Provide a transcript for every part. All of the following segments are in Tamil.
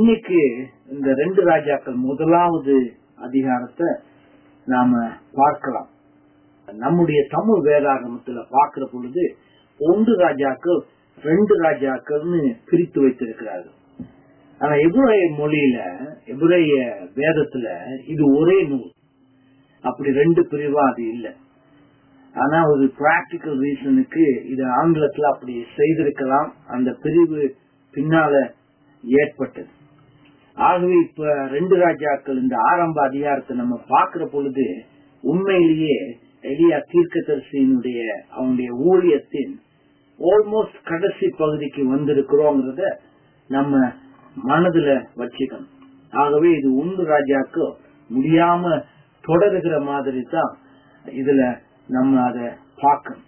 இன்னைக்கு இந்த ரெண்டு ராஜாக்கள் முதலாவது அதிகாரத்தை நாம பார்க்கலாம் நம்முடைய தமிழ் வேதாகமத்துல பார்க்கிற பொழுது ஒன்று ராஜாக்கள் ரெண்டு ராஜாக்கள்னு பிரித்து வைத்திருக்கிறார்கள் ஆனா எபிரேய மொழியில எபிரேய வேதத்துல இது ஒரே நூல் அப்படி ரெண்டு பிரிவா அது இல்லை ஆனா ஒரு பிராக்டிக்கல் ரீசனுக்கு இது ஆங்கிலத்துல அப்படி செய்திருக்கலாம் அந்த பிரிவு பின்னால ஏற்பட்டது ஆகவே இப்ப ரெண்டு ராஜாக்கள் இந்த ஆரம்ப அதிகாரத்தை நம்ம பார்க்கிற பொழுது உண்மையிலேயே எலியா தீர்க்கதரிசியினுடைய அவனுடைய ஊழியத்தின் ஆல்மோஸ்ட் கடைசி பகுதிக்கு வந்திருக்கிறோங்கிறத நம்ம மனதுல வச்சுக்கணும் ஆகவே இது ஒன்று ராஜாக்கு முடியாம தொடருகிற மாதிரி தான் இதுல நம்ம அதை பார்க்கணும்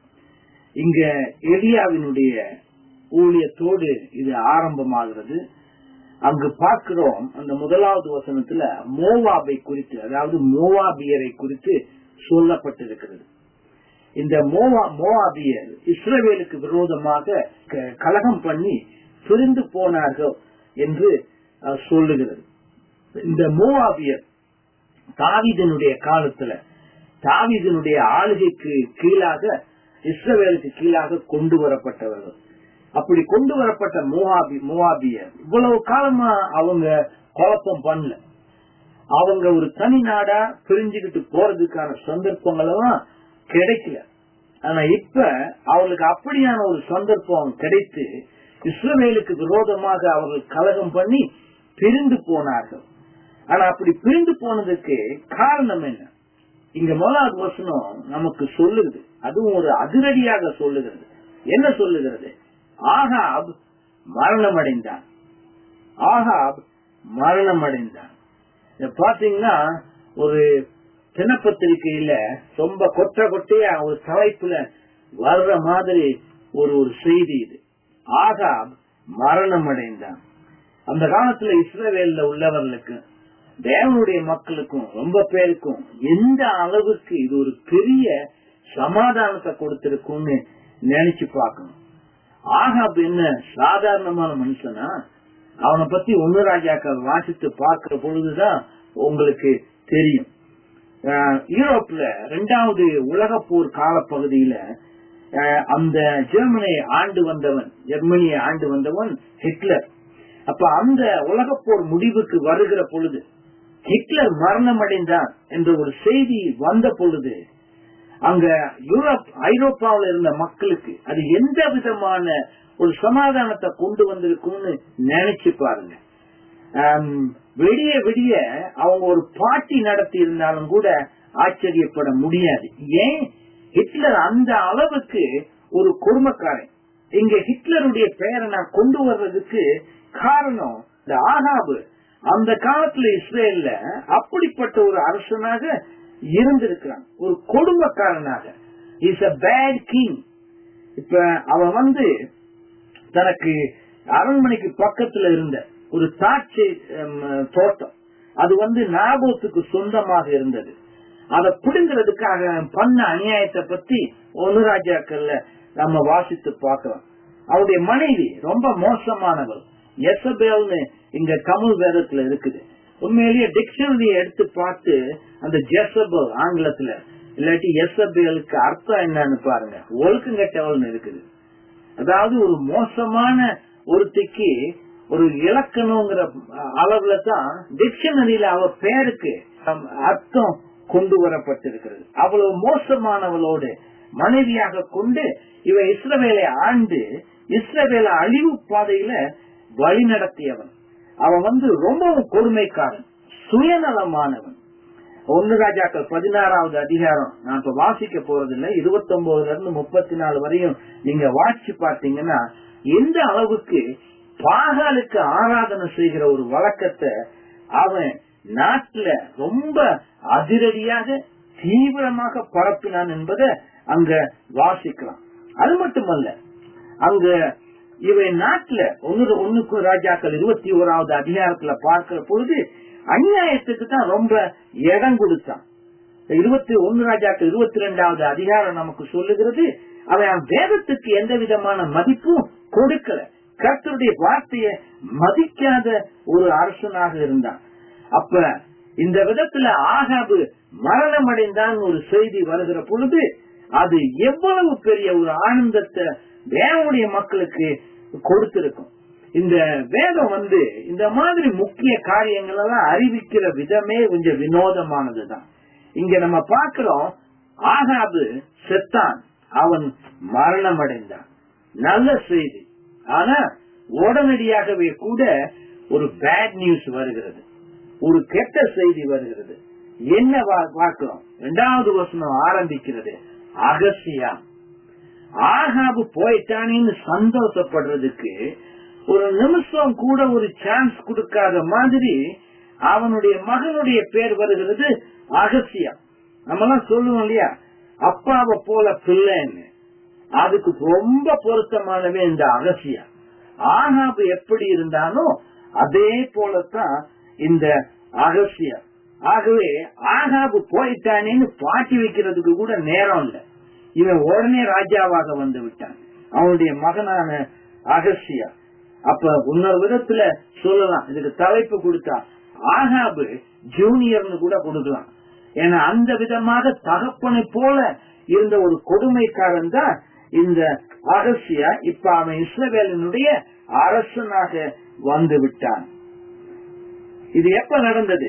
இங்க எலியாவினுடைய ஊழியத்தோடு இது ஆரம்பமாகிறது அங்கு பார்க்கிறோம் அந்த முதலாவது வசனத்துல மோவாபை குறித்து அதாவது மோவாபியரை குறித்து சொல்லப்பட்டிருக்கிறது இந்த மோவா மோவாபியர் இஸ்ரவேலுக்கு விரோதமாக கலகம் பண்ணி பிரிந்து போனார்கள் என்று சொல்லுகிறது இந்த மோவாபியர் தாவிதனுடைய காலத்துல தாவிதனுடைய ஆளுகைக்கு கீழாக இஸ்ரவேலுக்கு கீழாக கொண்டு வரப்பட்டவர்கள் அப்படி கொண்டு வரப்பட்ட மோவாபி மோவாபியர் இவ்வளவு காலமா அவங்க குழப்பம் பண்ணல அவங்க ஒரு தனி நாடா பிரிஞ்சுக்கிட்டு போறதுக்கான சந்தர்ப்பங்களும் கிடைக்கல ஆனா இப்ப அவங்களுக்கு அப்படியான ஒரு சந்தர்ப்பம் கிடைத்து இஸ்ரவேலுக்கு விரோதமாக அவர்கள் கலகம் பண்ணி பிரிந்து போனார்கள் ஆனா அப்படி பிரிந்து போனதுக்கு காரணம் என்ன இங்க முதலாவது வசனம் நமக்கு சொல்லுது அதுவும் ஒரு அதிரடியாக சொல்லுகிறது என்ன சொல்லுகிறது ஆகாப் மரணம் அடைந்தான் ஆகாப் மரணம் அடைந்தான் பாத்தீங்கன்னா ஒரு தினப்பத்திரிகையில ரொம்ப கொட்ட கொட்டையா ஒரு தலைப்புல வர்ற மாதிரி ஒரு ஒரு செய்தி இது ஆகாப் மரணம் அடைந்தான் அந்த காலத்துல இஸ்ரவேல்ல உள்ளவர்களுக்கு தேவனுடைய மக்களுக்கும் ரொம்ப பேருக்கும் எந்த அளவுக்கு இது ஒரு பெரிய சமாதானத்தை கொடுத்திருக்கும்னு நினைச்சு பார்க்கணும் ஆகாப் என்ன சாதாரணமான மனுஷனா அவனை பத்தி ஒன்னு ராஜாக்கள் வாசித்து பார்க்கிற பொழுதுதான் உங்களுக்கு தெரியும் யூரோப்ல ரெண்டாவது உலக போர் காலப்பகுதியில அந்த ஜெர்மனியை ஆண்டு வந்தவன் ஜெர்மனியை ஆண்டு வந்தவன் ஹிட்லர் அப்ப அந்த உலக போர் முடிவுக்கு வருகிற பொழுது ஹிட்லர் மரணம் அடைந்தான் என்ற ஒரு செய்தி வந்த பொழுது அங்க யூரோப் ஐரோப்பாவில் இருந்த மக்களுக்கு அது எந்த விதமான ஒரு சமாதானத்தை கொண்டு வந்திருக்கும்னு நினைச்சு பாருங்க விடிய விடிய அவங்க ஒரு பாட்டி நடத்தி இருந்தாலும் கூட ஆச்சரியப்பட முடியாது ஏன் ஹிட்லர் அந்த அளவுக்கு ஒரு கொடுமைக்காரன் இங்க ஹிட்லருடைய பெயரை நான் கொண்டு வர்றதுக்கு காரணம் இந்த ஆகாபு அந்த காலத்துல இஸ்ரேல்ல அப்படிப்பட்ட ஒரு அரசனாக இருந்திருக்கிறான் ஒரு கொடுமைக்காரனாக இஸ் அ பேட் கிங் இப்ப அவன் வந்து தனக்கு அரண்மனைக்கு பக்கத்துல இருந்த ஒரு தாட்சி தோட்டம் அது வந்து நாகோத்துக்கு சொந்தமாக இருந்தது அதை பிடுங்கிறதுக்காக பண்ண அநியாயத்தை பத்தி ஒனுராஜாக்கள்ல நம்ம வாசித்து பார்க்கலாம் அவருடைய மனைவி ரொம்ப மோசமானவள் எசபேல்னு இங்க தமிழ் வேதத்துல இருக்குது உண்மையிலேயே டிக்ஷனரியை எடுத்து பார்த்து அந்த ஜெசபல் ஆங்கிலத்துல இல்லாட்டி எசபேலுக்கு அர்த்தம் என்னன்னு பாருங்க ஒழுக்கங்கட்டவள்னு இருக்குது அதாவது ஒரு மோசமான ஒருத்திக்கு ஒரு இலக்கணங்கிற அளவுல தான் டிக்ஷனரியில அவ பேருக்கு அர்த்தம் கொண்டு வரப்பட்டிருக்கிறது அவ்வளவு மோசமானவளோடு மனைவியாக கொண்டு இவ இஸ்ரவேலை ஆண்டு இஸ்ரவேல அழிவு பாதையில வழி நடத்தியவன் அவன் வந்து ரொம்பவும் கொடுமைக்காரன் சுயநலமானவன் ஒன்னு ராஜாக்கள் பதினாறாவது அதிகாரம் நான் இப்ப வாசிக்க போறதில்லை இருபத்தி ஒன்பதுல இருந்து முப்பத்தி நாலு வரையும் நீங்க வாட்சி பார்த்தீங்கன்னா எந்த அளவுக்கு பாகாலுக்கு ஆராதனை செய்கிற ஒரு வழக்கத்தை அவன் நாட்டுல ரொம்ப அதிரடியாக தீவிரமாக பரப்பினான் என்பதை அங்க வாசிக்கலாம் அது மட்டுமல்ல அங்க இவன் நாட்டுல ஒன்னு ஒண்ணுக்கு ராஜாக்கள் இருபத்தி ஓராவது அதிகாரத்துல பார்க்கிற பொழுது அநியாயத்துக்கு தான் ரொம்ப இடம் கொடுத்தான் இருபத்தி ஒன்னு ராஜாக்கள் இருபத்தி ரெண்டாவது அதிகாரம் நமக்கு சொல்லுகிறது அவன் வேதத்துக்கு எந்த விதமான மதிப்பும் கொடுக்கல கர்த்தருடைய வார்த்தையை மதிக்காத ஒரு அரசனாக இருந்தான் அப்ப இந்த விதத்துல ஆகாபு மரணம் அடைந்தான் ஒரு செய்தி வருகிற பொழுது அது எவ்வளவு பெரிய ஒரு ஆனந்தத்தை தேவனுடைய மக்களுக்கு கொடுத்திருக்கும் இந்த வேதம் வந்து இந்த மாதிரி முக்கிய காரியங்கள் எல்லாம் அறிவிக்கிற விதமே கொஞ்சம் வினோதமானதுதான் இங்க நம்ம பார்க்கிறோம் ஆகாபு செத்தான் அவன் மரணம் அடைந்தான் நல்ல செய்தி ஆனா உடனடியாகவே கூட ஒரு பேட் நியூஸ் வருகிறது ஒரு கெட்ட செய்தி வருகிறது என்ன பா- பார்க்கிறோம் இரண்டாவது வசனம் ஆரம்பிக்கிறது அகசியா ஆகாபு போயிட்டானேன்னு சந்தோஷப்படுறதுக்கு ஒரு நிமிஷம் கூட ஒரு சான்ஸ் கொடுக்காத மாதிரி அவனுடைய மகனுடைய பேர் வருகிறது அகசியா நம்மலாம் சொல்லுவோம் இல்லையா அப்பாவை போல பிள்ளைன்னு அதுக்கு ரொம்ப பொருத்தமானவே இந்த அகசியா ஆகாபு எப்படி இருந்தானோ அதே போலத்தான் இந்த அகசியா ஆகவே ஆகாபு போயிட்டானேன்னு பாட்டி வைக்கிறதுக்கு கூட நேரம் இல்ல இவன் உடனே ராஜாவாக வந்து விட்டான் அவனுடைய மகனான அகசியா அப்ப இன்னொரு விதத்துல சொல்லலாம் இதுக்கு தலைப்பு கொடுத்தா ஆகாபு ஜூனியர்னு கூட கொடுக்கலாம் ஏன்னா அந்த விதமாக தகப்பனை போல இருந்த ஒரு கொடுமைக்காரன் தான் இந்த அகசியா இப்ப அவன் இஸ்ரவேலினுடைய அரசனாக வந்து விட்டான் இது எப்ப நடந்தது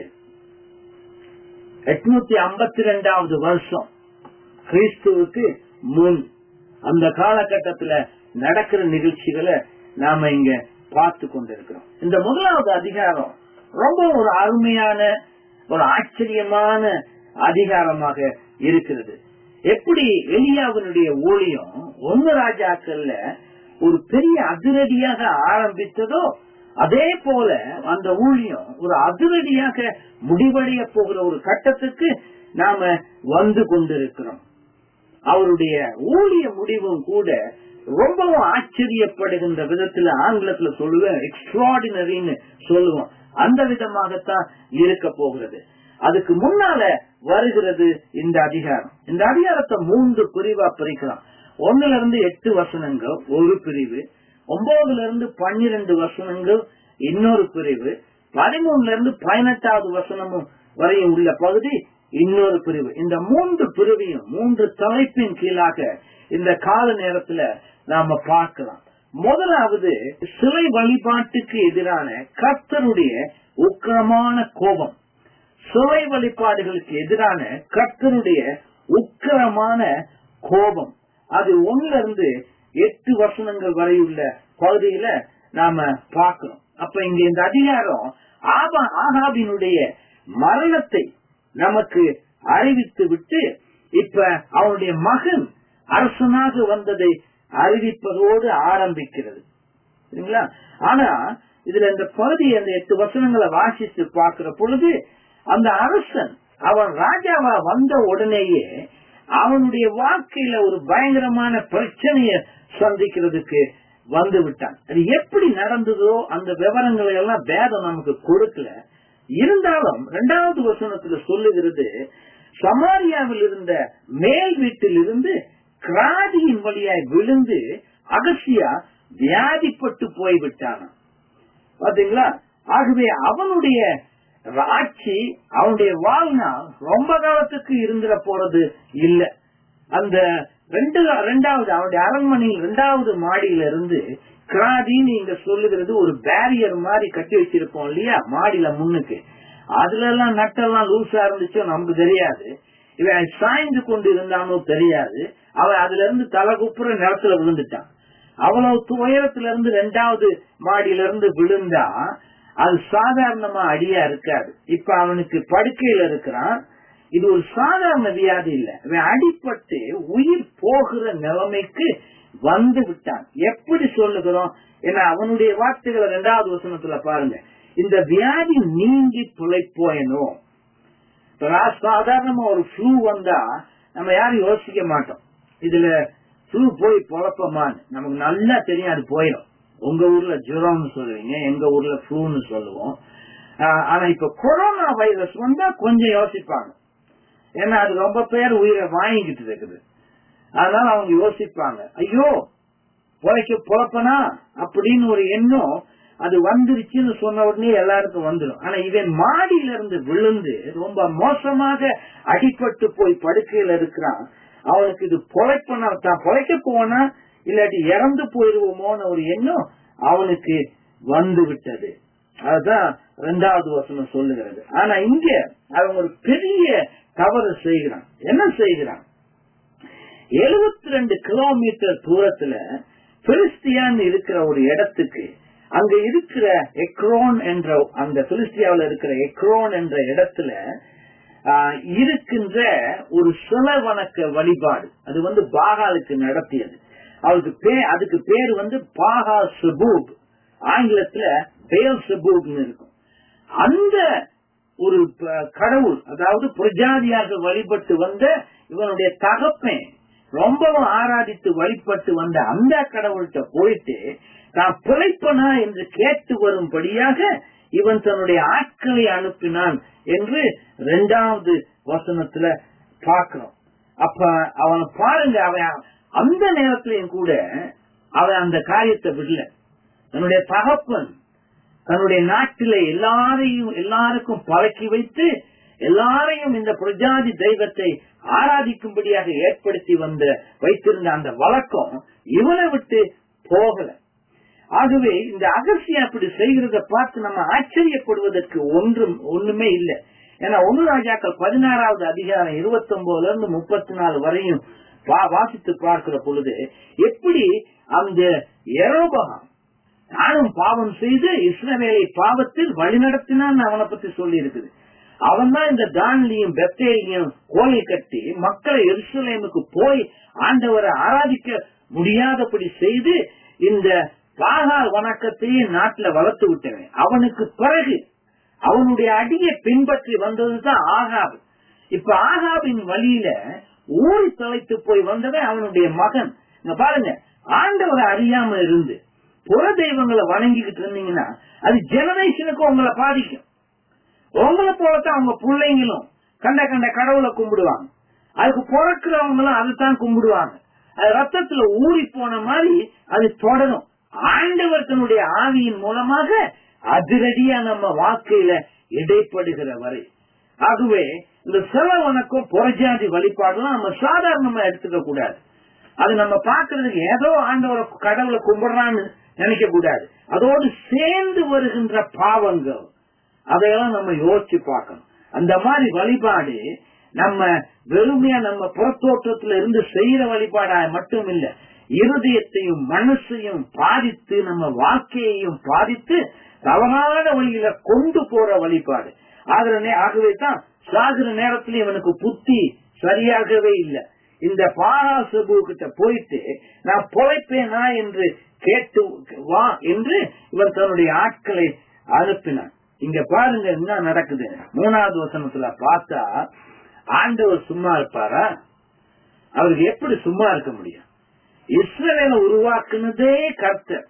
எட்நூத்தி ஐம்பத்தி ரெண்டாவது வருஷம் கிறிஸ்துவுக்கு முன் அந்த காலகட்டத்துல நடக்கிற நிகழ்ச்சிகளை நாம இங்க பார்த்து கொண்டிருக்கிறோம் இந்த முதலாவது அதிகாரம் ரொம்ப ஒரு அருமையான ஒரு ஆச்சரியமான அதிகாரமாக இருக்கிறது எப்படி எலியாவினுடைய ஊழியம் ஒன்னு ராஜாக்கள்ல ஒரு பெரிய அதிரடியாக ஆரம்பித்ததோ அதே போல அந்த ஊழியம் ஒரு அதிரடியாக முடிவடைய போகிற ஒரு கட்டத்துக்கு நாம வந்து கொண்டிருக்கிறோம் அவருடைய ஊழிய முடிவும் கூட ரொம்பவும் ஆச்சரியப்படுகின்ற விதத்துல ஆங்கிலத்துல சொல்லுவேன் எக்ஸ்ட்ராடினரின்னு சொல்லுவோம் அந்த விதமாகத்தான் இருக்க போகிறது அதுக்கு முன்னால வருகிறது இந்த அதிகாரம் இந்த அதிகாரத்தை மூன்று பிரிவா பிரிக்கலாம் ஒண்ணுல இருந்து எட்டு வசனங்கள் ஒரு பிரிவு ஒன்பதுல இருந்து பன்னிரண்டு வசனங்கள் இன்னொரு பிரிவு பதிமூணுல இருந்து பதினெட்டாவது வசனமும் வரையும் உள்ள பகுதி இன்னொரு பிரிவு இந்த மூன்று பிரிவையும் மூன்று தலைப்பின் கீழாக இந்த கால நேரத்துல நாம பார்க்கலாம் முதலாவது சிலை வழிபாட்டுக்கு எதிரான கர்த்தருடைய உக்கிரமான கோபம் சிலை வழிபாடுகளுக்கு எதிரான கர்த்தருடைய உக்கிரமான கோபம் அது ஒண்ணுல இருந்து எட்டு வசனங்கள் வரை உள்ள பகுதியில நாம பார்க்கிறோம் அப்ப இங்க இந்த அதிகாரம் ஆபா ஆகாபினுடைய மரணத்தை நமக்கு அறிவித்து விட்டு இப்ப அவனுடைய மகன் அரசனாக வந்ததை அறிவிப்பதோடு ஆரம்பிக்கிறது சரிங்களா ஆனா இதுல இந்த பகுதி அந்த எட்டு வசனங்களை வாசித்து பார்க்கிற பொழுது அந்த அரசன் அவன் ராஜாவா வந்த உடனேயே அவனுடைய வாழ்க்கையில ஒரு பயங்கரமான பிரச்சனைய சந்திக்கிறதுக்கு வந்து விட்டான் அது எப்படி நடந்ததோ அந்த விவரங்களை எல்லாம் வேதம் நமக்கு கொடுக்கல இருந்தாலும் இரண்டாவது வசனத்துல சொல்லுகிறது சமாரியாவில் இருந்த மேல் வீட்டில் இருந்து கிராதியின் வழியாய் விழுந்து அகசியா வியாதிப்பட்டு போய்விட்டான் பாத்தீங்களா ஆகவே அவனுடைய ஆட்சி அவனுடைய வாழ்நாள் ரொம்ப காலத்துக்கு இருந்துட போறது இல்ல அந்த ரெண்டு ரெண்டாவது அவனுடைய அரண்மனையில் ரெண்டாவது மாடியில இருந்து கிராதின்னு இங்க சொல்லுகிறது ஒரு பேரியர் மாதிரி கட்டி வச்சிருப்போம் இல்லையா மாடியில முன்னுக்கு அதுல எல்லாம் நட்டெல்லாம் லூசா இருந்துச்சோ நமக்கு தெரியாது இவன் சாய்ந்து கொண்டு இருந்தானோ தெரியாது அவன் அதுல இருந்து தலை குப்புற நிலத்துல விழுந்துட்டான் அவ்வளவு உயரத்துல இருந்து ரெண்டாவது மாடியில இருந்து விழுந்தா அது சாதாரணமா அடியா இருக்காது இப்ப அவனுக்கு படுக்கையில இருக்கிறான் இது ஒரு சாதாரண வியாதி இல்ல இவன் அடிப்பட்டு உயிர் போகிற நிலைமைக்கு வந்து விட்டான் எப்படி சொல்லுகிறோம் ஏன்னா அவனுடைய வார்த்தைகளை ரெண்டாவது வசனத்துல பாருங்க இந்த வியாதி நீங்கி பிழைப்போயனும் சாதாரணமா ஒரு ஃப்ளூ வந்தா நம்ம யாரும் யோசிக்க மாட்டோம் இதுல ஃப்ளூ போய் பொழப்பமான்னு நமக்கு நல்லா தெரியும் அது போயிடும் உங்க ஊர்ல ஜுரம்னு சொல்லுவீங்க எங்க ஊர்ல ஃப்ளூன்னு சொல்லுவோம் ஆனா இப்ப கொரோனா வைரஸ் வந்தா கொஞ்சம் யோசிப்பாங்க ஏன்னா அது ரொம்ப பேர் உயிரை வாங்கிக்கிட்டு இருக்குது அதனால அவங்க யோசிப்பாங்க ஐயோ பொழைக்க பொழப்பனா அப்படின்னு ஒரு எண்ணம் அது வந்துருச்சுன்னு சொன்ன உடனே எல்லாருக்கும் வந்துடும் ஆனா இவன் மாடியில இருந்து விழுந்து ரொம்ப மோசமாக அடிபட்டு போய் படுக்கையில இருக்கிறான் அவனுக்கு இது பொழைப்பனா தான் பொழைக்க போனா இல்லாட்டி இறந்து போயிருவோமோன்னு ஒரு எண்ணம் அவனுக்கு வந்து விட்டது அதுதான் இரண்டாவது வசனம் சொல்லுகிறது ஆனா இங்க அவன் ஒரு பெரிய தவறு செய்கிறான் என்ன செய்கிறான் எழுபத்தி ரெண்டு கிலோமீட்டர் தூரத்துல பிலிஸ்தியான்னு இருக்கிற ஒரு இடத்துக்கு அங்க இருக்கிற எக்ரோன் என்ற அந்த பிலிஸ்தியாவில் இருக்கிற எக்ரோன் என்ற இடத்துல ஆஹ், இருக்கின்ற ஒரு சில வணக்க வழிபாடு அது வந்து பாகாலுக்கு நடத்தியது அவருக்கு பே அதுக்கு பேர் வந்து பாகா சபூப் ஆங்கிலத்துல பேல் சபூப்னு இருக்கும் அந்த ஒரு ப- கடவுள் அதாவது பிரஜாதியாக வழிபட்டு வந்த இவனுடைய தகப்பன் ரொம்பவும் ஆராதித்து வழிபட்டு வந்த அந்த கடவுள்கிட்ட போயிட்டு நான் பிழைப்பனா என்று கேட்டு வரும்படியாக இவன் தன்னுடைய ஆட்களை அனுப்பினான் என்று இரண்டாவது வசனத்துல பார்க்கிறோம் அப்ப அவனை பாருங்க அவன் அந்த நேரத்திலையும் கூட அவன் அந்த காரியத்தை விடல தன்னுடைய தகப்பன் தன்னுடைய நாட்டில எல்லாரையும் எல்லாருக்கும் பழக்கி வைத்து எல்லாரையும் இந்த பிரஜாதி தெய்வத்தை ஆராதிக்கும்படியாக ஏற்படுத்தி வந்த வைத்திருந்த அந்த வழக்கம் இவனை விட்டு போகல ஆகவே இந்த அகசியம் அப்படி செய்கிறத பார்த்து நம்ம ஆச்சரியப்படுவதற்கு ஒன்றும் ஒண்ணுமே இல்லை ஏன்னா ஒன்று ராஜாக்கள் பதினாறாவது அதிகாரம் இருபத்தி ஒன்பதுல இருந்து முப்பத்தி நாலு வரையும் வா- வாசித்து பார்க்கிற பொழுது எப்படி அந்த எரோபகம் நானும் பாவம் செய்து இஸ்ரவேலை பாவத்தில் வழிநடத்தினான்னு அவனை பத்தி சொல்லி இருக்குது அவன் தான் இந்த தான்லியும் பெத்தேலியும் கோயில் கட்டி மக்களை எருசலேமுக்கு போய் ஆண்டவரை ஆராதிக்க முடியாதபடி செய்து இந்த பாகால் வணக்கத்தையே நாட்டுல வளர்த்து விட்டவன் அவனுக்கு பிறகு அவனுடைய அடியை பின்பற்றி வந்ததுதான் ஆகாப் இப்ப ஆகாபின் வழியில ஊறி தொலைத்து போய் வந்தவன் அவனுடைய மகன் இங்க பாருங்க ஆண்டவரை அறியாம இருந்து புற தெய்வங்களை வணங்கிக்கிட்டு இருந்தீங்கன்னா அது ஜெனரேஷனுக்கு உங்களை பாதிக்கும் உங்களை போலத்தான் அவங்க பிள்ளைங்களும் கண்ட கண்ட கடவுளை கும்பிடுவாங்க அதுக்கு பிறக்கிறவங்களும் அதைத்தான் கும்பிடுவாங்க அது ரத்தத்துல ஊறி போன மாதிரி அது தொடரும் ஆண்டவர் தன்னுடைய ஆவியின் மூலமாக அதிரடியா நம்ம வாழ்க்கையில இடைப்படுகிற வரை ஆகவே இந்த சில வணக்கம் புறஜாதி வழிபாடுலாம் நம்ம சாதாரணமா எடுத்துக்க கூடாது அது நம்ம பாக்குறதுக்கு ஏதோ ஆண்டவரை கடவுளை கும்பிடுறான்னு நினைக்க கூடாது அதோடு சேர்ந்து வருகின்ற பாவங்கள் அதையெல்லாம் நம்ம யோசிச்சு பார்க்கணும் அந்த மாதிரி வழிபாடு நம்ம வெறுமையா நம்ம புறத்தோற்றத்துல இருந்து செய்யற வழிபாடா மட்டும் இல்ல இருதயத்தையும் மனசையும் பாதித்து நம்ம வாழ்க்கையையும் பாதித்து தவறான வழியில கொண்டு போற வழிபாடு ஆகிற நே- ஆகவே தான் சாகிற நேரத்துல இவனுக்கு புத்தி சரியாகவே இல்லை இந்த பாராசபு கிட்ட போயிட்டு நான் பொழைப்பேனா என்று கேட்டு வா என்று இவன் தன்னுடைய ஆட்களை அனுப்பினான் இங்க பாருங்க என்ன நடக்குது மூணாவது வசனத்துல பார்த்தா ஆண்டவர் சும்மா இருப்பாரா அவருக்கு எப்படி சும்மா இருக்க முடியும் இஸ்ரவேலை உருவாக்குனதே கர்த்தர்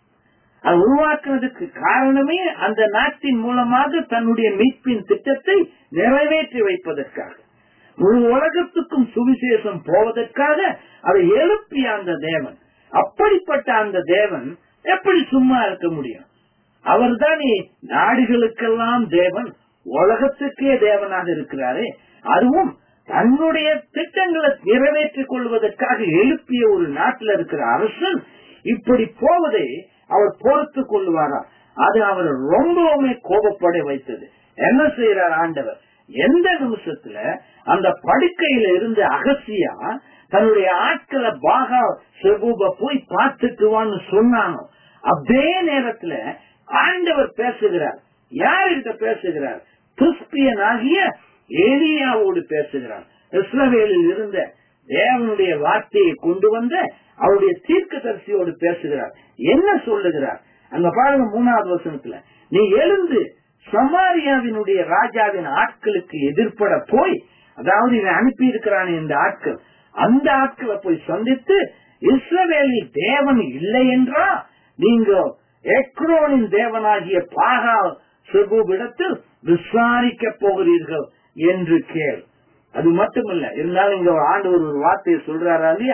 அது உருவாக்குனதுக்கு காரணமே அந்த நாட்டின் மூலமாக தன்னுடைய மீட்பின் திட்டத்தை நிறைவேற்றி வைப்பதற்காக முழு உலகத்துக்கும் சுவிசேஷம் போவதற்காக அதை எழுப்பிய அந்த தேவன் அப்படிப்பட்ட அந்த தேவன் எப்படி சும்மா இருக்க முடியும் அவர்தானே நாடுகளுக்கெல்லாம் தேவன் உலகத்துக்கே தேவனாக இருக்கிறாரே அதுவும் தன்னுடைய திட்டங்களை நிறைவேற்றிக் கொள்வதற்காக எழுப்பிய ஒரு நாட்டில் இருக்கிற அரசன் இப்படி போவதை அவர் பொறுத்து கொள்வாரா அது அவர் ரொம்பவுமே கோபப்பட வைத்தது என்ன செய்யறார் ஆண்டவர் எந்த நிமிஷத்துல அந்த படுக்கையில இருந்து அகசியா தன்னுடைய ஆட்களை பாகா செபூப போய் பார்த்துக்குவான்னு சொன்னானோ அதே நேரத்துல ஆண்டவர் பேசுகிறார் யார்கிட்ட பேசுகிறார் கிறிஸ்தியன் ஆகிய ஏலியாவோடு பேசுகிறார் இஸ்ரவேலில் இருந்த தேவனுடைய வார்த்தையை கொண்டு வந்த அவருடைய தீர்க்கதரிசியோடு பேசுகிறார் என்ன சொல்லுகிறார் அங்க பாருங்க மூணாவது வசனத்துல நீ எழுந்து சமாரியாவினுடைய ராஜாவின் ஆட்களுக்கு எதிர்ப்பட போய் அதாவது இவன் அனுப்பி இருக்கிறான் இந்த ஆட்கள் அந்த ஆட்களை போய் சந்தித்து இஸ்ரவேலில் தேவன் இல்லை என்றா நீங்க எக்ரோனின் தேவனாகிய பாகா செபுவிடத்தில் விசாரிக்க போகிறீர்கள் என்று கேள் அது மட்டுமல்ல இருந்தாலும் இங்க ஒரு ஆண்டு ஒரு வார்த்தையை சொல்றாரா இல்லையா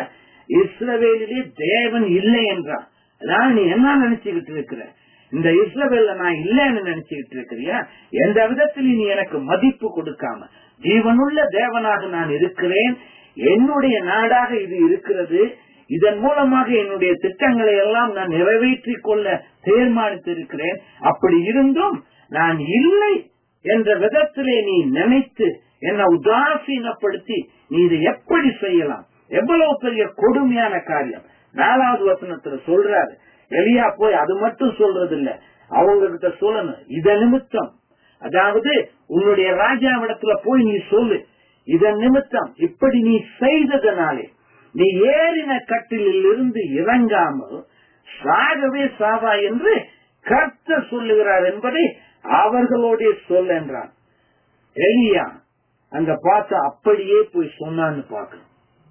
இஸ்ரவேலிலே தேவன் இல்லை என்றான் அதான் நீ என்ன நினைச்சுக்கிட்டு இருக்கிற இந்த இஸ்ரவேல்ல நான் இல்லைன்னு நினைச்சுக்கிட்டு இருக்கிறியா எந்த விதத்திலும் நீ எனக்கு மதிப்பு கொடுக்காம ஜீவனுள்ள தேவனாக நான் இருக்கிறேன் என்னுடைய நாடாக இது இருக்கிறது இதன் மூலமாக என்னுடைய திட்டங்களை எல்லாம் நான் நிறைவேற்றிக் கொள்ள தீர்மானித்திருக்கிறேன் அப்படி இருந்தும் நான் இல்லை என்ற விதத்திலே நீ நினைத்து என்ன உதாசீனப்படுத்தி நீ இதை எப்படி செய்யலாம் எவ்வளவு பெரிய கொடுமையான காரியம் நாலாவது வசனத்துல சொல்றாரு எலியா போய் அது மட்டும் சொல்றது இல்ல அவங்க கிட்ட சொல்லணும் இத நிமித்தம் அதாவது உன்னுடைய ராஜாவிடத்துல போய் நீ சொல்லு இதன் நிமித்தம் இப்படி நீ செய்ததனாலே நீ ஏறின கட்டிலில் இருந்து இறங்காமல் சாகவே சாவா என்று கர்த்த சொல்லுகிறார் என்பதை அவர்களோட சொல் என்றான் எலியா அங்க பார்த்தா அப்படியே போய் சொன்னான்னு பார்க்கணும்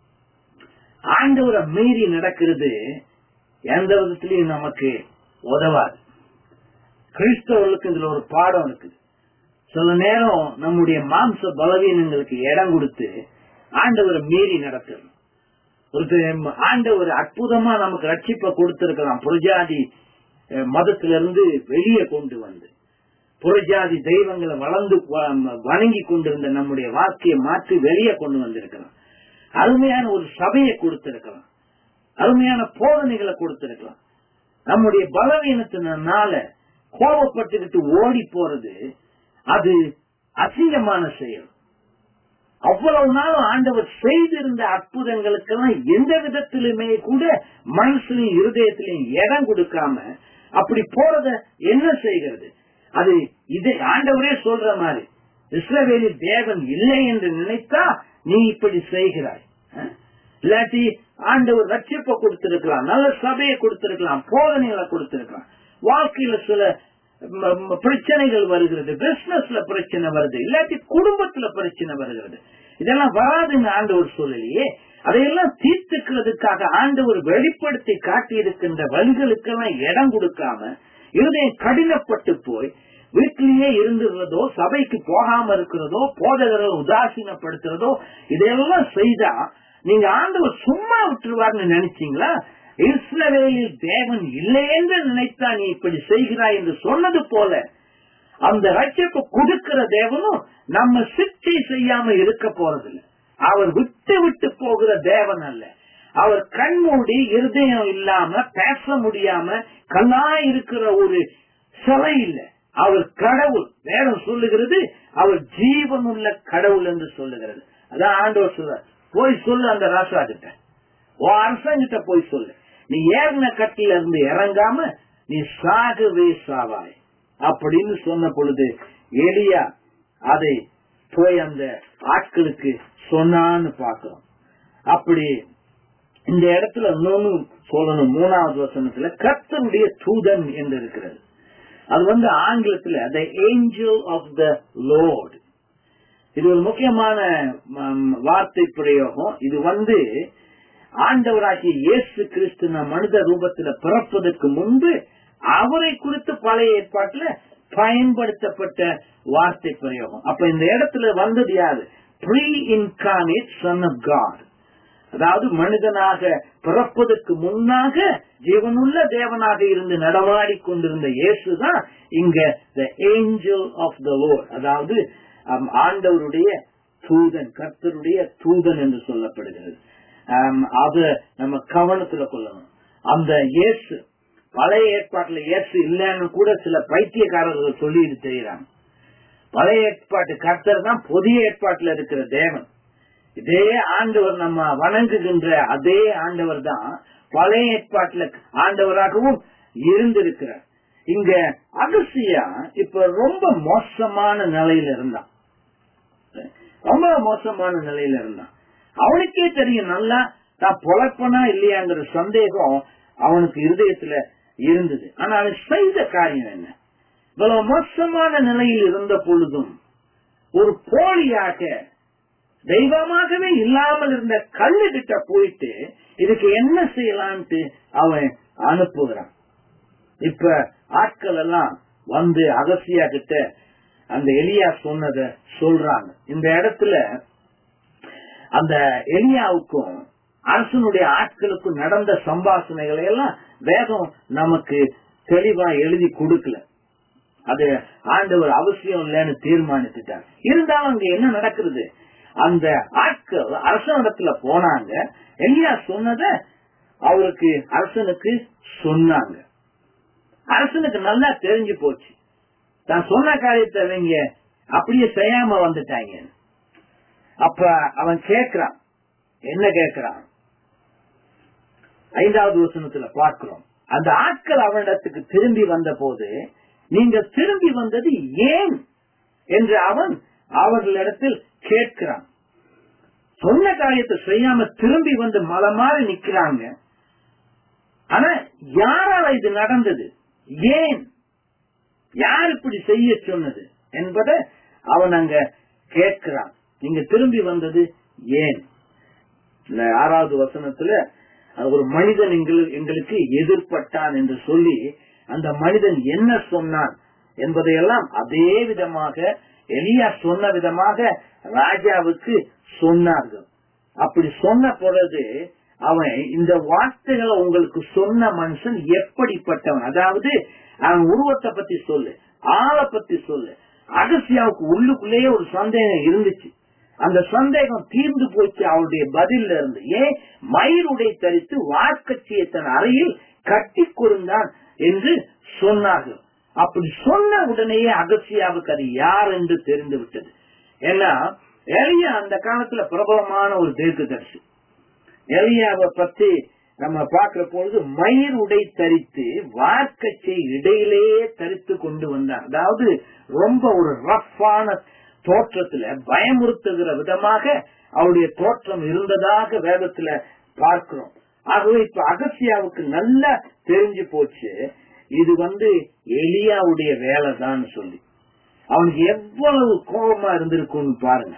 ஆண்டவரை மீறி நடக்கிறது எந்த விதத்திலையும் நமக்கு உதவாது கிறிஸ்தவர்களுக்கு இதுல ஒரு பாடம் இருக்குது சில நேரம் நம்முடைய மாம்ச பலவீனங்களுக்கு இடம் கொடுத்து ஆண்டவரை மீறி நடக்கிறது ஒரு ஆண்டவர் அற்புதமா நமக்கு ரட்சிப்பை கொடுத்திருக்கலாம் புரஜாதி மதத்திலிருந்து வெளியே கொண்டு வந்து புறஜாதி தெய்வங்களை வளர்ந்து வணங்கி கொண்டிருந்த நம்முடைய வாழ்க்கையை மாற்றி வெளியே கொண்டு வந்திருக்கலாம் அருமையான ஒரு சபையை கொடுத்திருக்கலாம் அருமையான போதனைகளை கொடுத்திருக்கலாம் நம்முடைய பலவீனத்தினால கோபப்பட்டுக்கிட்டு ஓடி போறது அது அசிங்கமான செயல் அவ்வளவு நாளும் ஆண்டவர் செய்திருந்த அற்புதங்களுக்கெல்லாம் எந்த விதத்திலுமே கூட மனசுலையும் இருதயத்திலையும் இடம் கொடுக்காம அப்படி போறத என்ன செய்கிறது அது இது ஆண்டவரே சொல்ற மாதிரி இஸ்ரவேலில் தேவன் இல்லை என்று நினைத்தா நீ இப்படி செய்கிறாய் இல்லாட்டி ஆண்டவர் ரட்சிப்ப கொடுத்திருக்கலாம் நல்ல சபையை கொடுத்திருக்கலாம் போதனைகளை கொடுத்திருக்கலாம் வாழ்க்கையில சில பிரச்சனைகள் வருகிறது பிசினஸ்ல பிரச்சனை வருது இல்லாட்டி குடும்பத்துல பிரச்சனை வருகிறது இதெல்லாம் வராதுன்னு ஆண்டவர் சொல்லலையே அதையெல்லாம் தீர்த்துக்கிறதுக்காக ஆண்டவர் வெளிப்படுத்தி காட்டியிருக்கின்ற வழிகளுக்கெல்லாம் இடம் கொடுக்காம இருதயம் கடினப்பட்டு போய் வீட்டிலேயே இருந்துறதோ சபைக்கு போகாம இருக்கிறதோ போதகரை உதாசீனப்படுத்துறதோ இதையெல்லாம் செய்தா நீங்க ஆண்டவர் சும்மா விட்டுருவார்னு நினைச்சீங்களா இஸ்ரவேலில் தேவன் இல்லை என்று நினைத்தா நீ இப்படி செய்கிறாய் என்று சொன்னது போல அந்த ரட்சிப்பு கொடுக்கிற தேவனும் நம்ம சிக்ஷை செய்யாம இருக்க போறதில்லை அவர் விட்டு விட்டு போகிற தேவன் அல்ல அவர் கண்மூடி இருதயம் இல்லாம பேச முடியாம கல்லா இருக்கிற ஒரு சிலை இல்லை அவர் கடவுள் வேதம் சொல்லுகிறது அவர் ஜீவனுள்ள கடவுள் என்று சொல்லுகிறது அதான் ஆண்டவர் சொல்ற போய் சொல்லு அந்த ராசா கிட்ட ஓ அரசங்கிட்ட போய் சொல்லு நீ ஏறின கட்டில இருந்து இறங்காம நீ சாகவே சாவாய் அப்படின்னு சொன்ன பொழுது எளியா அதை போய் அந்த ஆட்களுக்கு சொன்னான்னு பாக்கிறோம் அப்படி இந்த இடத்துல இன்னொன்னு சொல்லணும் மூணாவது வசனத்துல கர்த்தனுடைய தூதன் என்று இருக்கிறது அது வந்து ஆங்கிலத்துல the angel of the lord இது ஒரு முக்கியமான வார்த்தை பிரயோகம் இது வந்து ஆண்டவராகிய இயேசு கிறிஸ்து மனித ரூபத்துல பிறப்பதற்கு முன்பு அவரை குறித்து பழைய ஏற்பாட்டுல பயன்படுத்தப்பட்ட வார்த்தை பிரயோகம் அப்ப இந்த இடத்துல வந்தது யாரு pre incarnate son of God அதாவது மனிதனாக பிறப்பதற்கு முன்னாக ஜீவனுள்ள தேவனாக இருந்து நடமாடி கொண்டிருந்த இயேசுதான் இங்க the angel of the lord அதாவது ஆண்டவருடைய தூதன் கர்த்தருடைய தூதன் என்று சொல்லப்படுகிறது அத நம்ம கவனத்துல கொள்ளணும் அந்த இயேசு பழைய ஏற்பாட்டுல இயேசு இல்லைன்னு கூட சில பைத்தியக்காரர்கள் சொல்லிட்டு தெரியுறாங்க பழைய ஏற்பாட்டு கர்த்தர் தான் புதிய ஏற்பாட்டுல இருக்கிற தேவன் இதே ஆண்டவர் நம்ம வணங்குகின்ற அதே ஆண்டவர் தான் பழைய ஏற்பாட்டுல ஆண்டவராகவும் இருந்திருக்கிறார் இங்க அகசியா இப்ப ரொம்ப மோசமான நிலையில இருந்தான் ரொம்ப மோசமான நிலையில இருந்தான் அவனுக்கே தெரியும் நல்லா தான் பொழப்பனா இல்லையாங்கிற சந்தேகம் அவனுக்கு இருதயத்துல இருந்தது ஆனா அவன் செய்த காரியம் என்ன இவ்வளவு மோசமான நிலையில் இருந்த பொழுதும் ஒரு போலியாக தெய்வமாகவே இல்லாமல் இருந்த கல்லு கிட்ட போயிட்டு இதுக்கு என்ன செய்யலான்ட்டு அவன் அனுப்புகிறான் இப்ப ஆட்கள் எல்லாம் வந்து அகசியா கிட்ட அந்த எலியா சொன்னத சொல்றாங்க இந்த இடத்துல அந்த எலியாவுக்கும் அரசனுடைய ஆட்களுக்கும் நடந்த சம்பாஷணைகளை எல்லாம் வேதம் நமக்கு தெளிவா எழுதி கொடுக்கல அது ஆண்டவர் அவசியம் இல்லைன்னு தீர்மானித்துட்டார் இருந்தாலும் அங்க என்ன நடக்கிறது அந்த ஆட்கள் அரசனிடத்துல போனாங்க எலியா சொன்னத அவருக்கு அரசனுக்கு சொன்னாங்க அரசனுக்கு நல்லா தெரிஞ்சு போச்சு தான் சொன்ன காரியத்தை அவங்க அப்படியே செய்யாம வந்துட்டாங்க அப்ப அவன் கேக்குறான் என்ன கேக்குறான் ஐந்தாவது வசனத்துல பார்க்கிறோம் அந்த ஆட்கள் அவனிடத்துக்கு திரும்பி வந்த போது நீங்க திரும்பி வந்தது ஏன் என்று அவன் அவர்களிடத்தில் கேட்கிறான் சொன்ன காரியத்தை செய்யாம திரும்பி வந்து மலை மாறி நிக்கிறாங்க ஆனா யாரால இது நடந்தது ஏன் யார் இப்படி செய்ய சொன்னது என்பதை அவன் அங்க கேட்கிறான் நீங்க திரும்பி வந்தது ஏன் இந்த ஆறாவது வசனத்துல ஒரு மனிதன் எங்களுக்கு எதிர்பட்டான் என்று சொல்லி அந்த மனிதன் என்ன சொன்னான் என்பதையெல்லாம் அதே விதமாக எலியா சொன்ன விதமாக ராஜாவுக்கு சொன்னார்கள் அப்படி சொன்ன பொழுது அவன் இந்த வார்த்தைகளை உங்களுக்கு சொன்ன மனுஷன் எப்படிப்பட்டவன் அதாவது அவன் உருவத்தை பத்தி சொல்லு ஆளை பத்தி சொல்லு அகசியாவுக்கு உள்ளுக்குள்ளேயே ஒரு சந்தேகம் இருந்துச்சு அந்த சந்தேகம் தீர்ந்து போச்சு அவருடைய பதில இருந்து ஏன் மயிருடை தரித்து வார்க்கச்சியை தன் அறையில் கட்டி கொடுந்தான் என்று சொன்னார்கள் அப்படி சொன்ன உடனேயே அகசியாவுக்கு அது யார் என்று தெரிந்து விட்டது ஏன்னா எலியா அந்த காலத்துல பிரபலமான ஒரு தீர்க்கதரிசி எலியாவை பத்தி நம்ம பார்க்கிற பொழுது மயிர் உடை தரித்து வார்க்கச்சை இடையிலேயே தரித்து கொண்டு வந்தார் அதாவது ரொம்ப ஒரு ரஃப்பான தோற்றத்துல பயமுறுத்துகிற விதமாக அவருடைய தோற்றம் இருந்ததாக வேதத்துல பார்க்கிறோம் ஆகவே இப்ப அகசியாவுக்கு நல்லா தெரிஞ்சு போச்சு இது வந்து எலியாவுடைய வேலை தான் சொல்லி அவனுக்கு எவ்வளவு கோபமா இருந்திருக்கும்னு பாருங்க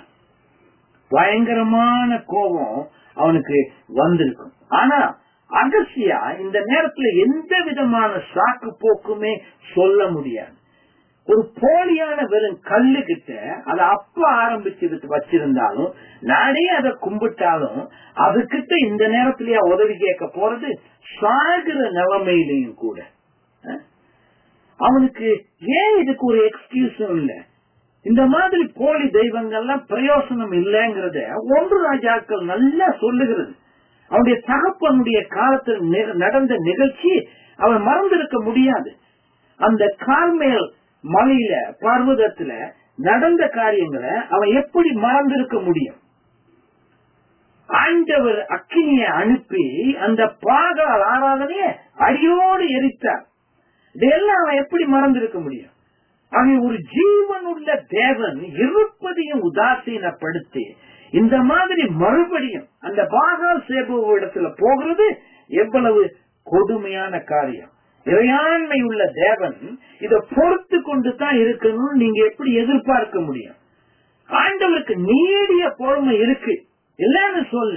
பயங்கரமான கோபம் அவனுக்கு வந்திருக்கும் ஆனா அகசியா இந்த நேரத்துல எந்த விதமான சாக்கு போக்குமே சொல்ல முடியாது ஒரு போலியான வெறும் கல்லு கிட்ட அதை அப்ப ஆரம்பிச்சு வச்சிருந்தாலும் நானே அதை கும்பிட்டாலும் அதுகிட்ட இந்த நேரத்திலேயே உதவி கேட்க போறது சாகுற நிலைமையிலையும் கூட அவனுக்கு ஏன் இதுக்கு ஒரு எக்ஸ்கியூஸும் இல்ல இந்த மாதிரி போலி தெய்வங்கள்லாம் பிரயோசனம் இல்லைங்கிறத ஒன்று ராஜாக்கள் நல்லா சொல்லுகிறது அவனுடைய தகப்பனுடைய காலத்தில் நடந்த நிகழ்ச்சி அவன் மறந்திருக்க முடியாது அந்த கார்மேல் மலையில பர்வதத்துல நடந்த காரியங்களை அவன் எப்படி மறந்திருக்க முடியும் ஆண்டவர் அக்கினியை அனுப்பி அந்த பாகால் ஆராதனைய அடியோடு எரித்தார் இதெல்லாம் அவன் எப்படி மறந்திருக்க முடியும் அவன் ஒரு ஜீவனுள்ள தேவன் இருப்பதையும் உதாசீனப்படுத்தி இந்த மாதிரி மறுபடியும் அந்த பாகால் சேபு இடத்துல போகிறது எவ்வளவு கொடுமையான காரியம் இறையாண்மை உள்ள தேவன் இதை பொறுத்து கொண்டு தான் இருக்கணும்னு நீங்க எப்படி எதிர்பார்க்க முடியும் ஆண்டவருக்கு நீடிய பொறுமை இருக்கு இல்லன்னு சொல்ல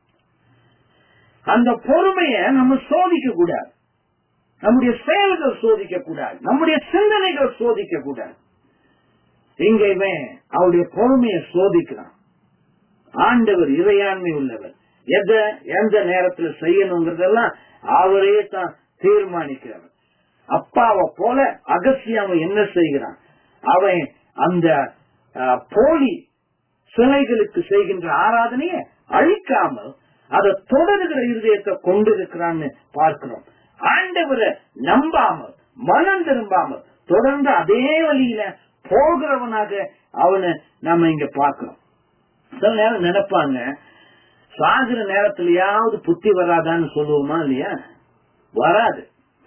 அந்த பொறுமைய நம்ம சோதிக்க கூடாது நம்முடைய செயல்கள் சோதிக்க கூடாது நம்முடைய சிந்தனைகள் சோதிக்க கூடாது இங்க இவன் அவருடைய பொறுமையை சோதிக்கிறான் ஆண்டவர் இறையாண்மை உள்ளவர் எதை எந்த நேரத்துல செய்யணுங்கிறதெல்லாம் அவரே தான் தீர்மானிக்கிறவன் அப்பாவை போல அகசியாம என்ன செய்கிறான் அவன் அந்த போலி சிலைகளுக்கு செய்கின்ற ஆராதனையை அழிக்காமல் அதை தொடர்கிற இருதயத்தை கொண்டிருக்கிறான்னு பார்க்கிறோம் ஆண்டவரை நம்பாமல் மனம் திரும்பாமல் தொடர்ந்து அதே வழியில போகிறவனாக அவனை நம்ம இங்க பார்க்கிறோம் சில நேரம் நினைப்பாங்க சாகிற நேரத்திலயாவது புத்தி வராதான்னு சொல்லுவோமா இல்லையா வராது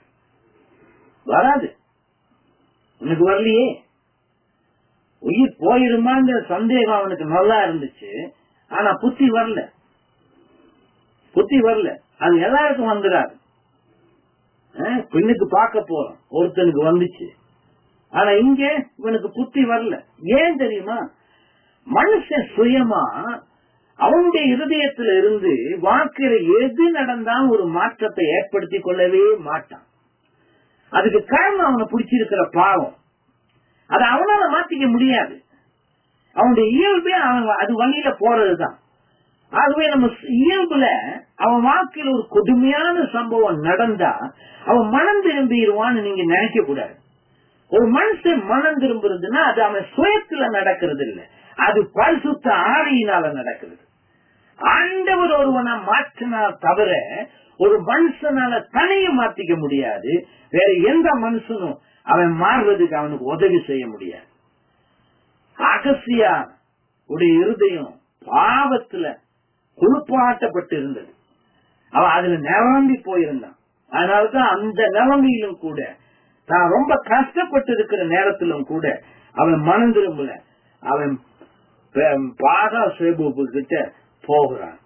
வராது உனக்கு வரலையே உயிர் போயிருமாங்கிற சந்தேகம் அவனுக்கு நல்லா இருந்துச்சு ஆனா புத்தி வரல புத்தி வரல அது எல்லாருக்கும் வந்துடாது பெண்ணுக்கு பார்க்க போறோம் ஒருத்தனுக்கு வந்துச்சு ஆனா இங்க இவனுக்கு புத்தி வரல ஏன் தெரியுமா மனுஷன் சுயமா அவனுடைய இருதயத்துல இருந்து வாக்கிற எது நடந்தாலும் ஒரு மாற்றத்தை ஏற்படுத்திக் கொள்ளவே மாட்டான் அதுக்கு காரணம் அவனை பிடிச்சிருக்கிற பாவம் அதை அவனால மாத்திக்க முடியாது அவனுடைய இயல்பே அவன் அது வழியில போறதுதான் ஆகவே நம்ம இயல்புல அவன் வாழ்க்கையில ஒரு கொடுமையான சம்பவம் நடந்தா அவன் மனம் திரும்பிடுவான்னு நீங்க நினைக்க கூடாது ஒரு மனுஷன் மனம் திரும்புறதுன்னா அது அவன் சுயத்துல நடக்கிறது இல்ல அது பரிசுத்த ஆவியினால நடக்கிறது ஆண்டவர் ஒருவனை மாற்றினால் தவிர ஒரு மனுஷனால தனியை மாத்திக்க முடியாது வேற எந்த மனுஷனும் அவன் மாறுறதுக்கு அவனுக்கு உதவி செய்ய முடியாது அகசியா உடைய இருதயம் பாவத்துல குளிப்பாட்டப்பட்டு இருந்தது அவன் அதுல நிரம்பி போயிருந்தான் அதனாலதான் அந்த நிலைமையிலும் கூட தான் ரொம்ப கஷ்டப்பட்டு இருக்கிற நேரத்திலும் கூட அவன் மனம் திரும்பல அவன் பாதா சேபூப்பு கிட்ட போகிறான்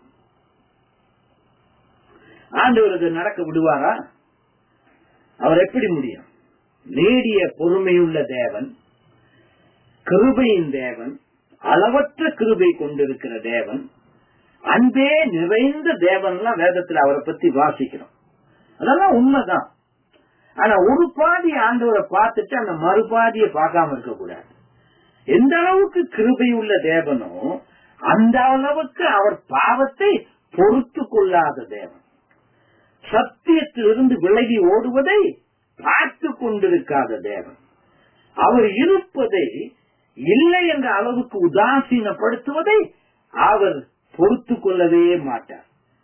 ஆண்டவர் இது நடக்க விடுவாரா அவர் எப்படி முடியும் நேடிய பொறுமையுள்ள தேவன் கிருபையின் தேவன் அளவற்ற கிருபை கொண்டிருக்கிற தேவன் அன்பே நிறைந்த தேவன்லாம் வேதத்துல அவரை பத்தி வாசிக்கிறோம் அதெல்லாம் உண்மைதான் ஆனா ஒரு பாதி ஆண்டவரை பார்த்துட்டு அந்த மறுபாதியை பார்க்காம இருக்க கூடாது எந்த அளவுக்கு கிருபை உள்ள தேவனோ அந்த அளவுக்கு அவர் பாவத்தை பொறுத்து கொள்ளாத தேவன் சத்தியத்திலிருந்து விலகி ஓடுவதை பார்த்து கொண்டிருக்காத தேவன் அவர் இருப்பதை இல்லை என்ற அளவுக்கு உதாசீனப்படுத்துவதை அவர் பொறுத்து கொள்ளவே மாட்டார்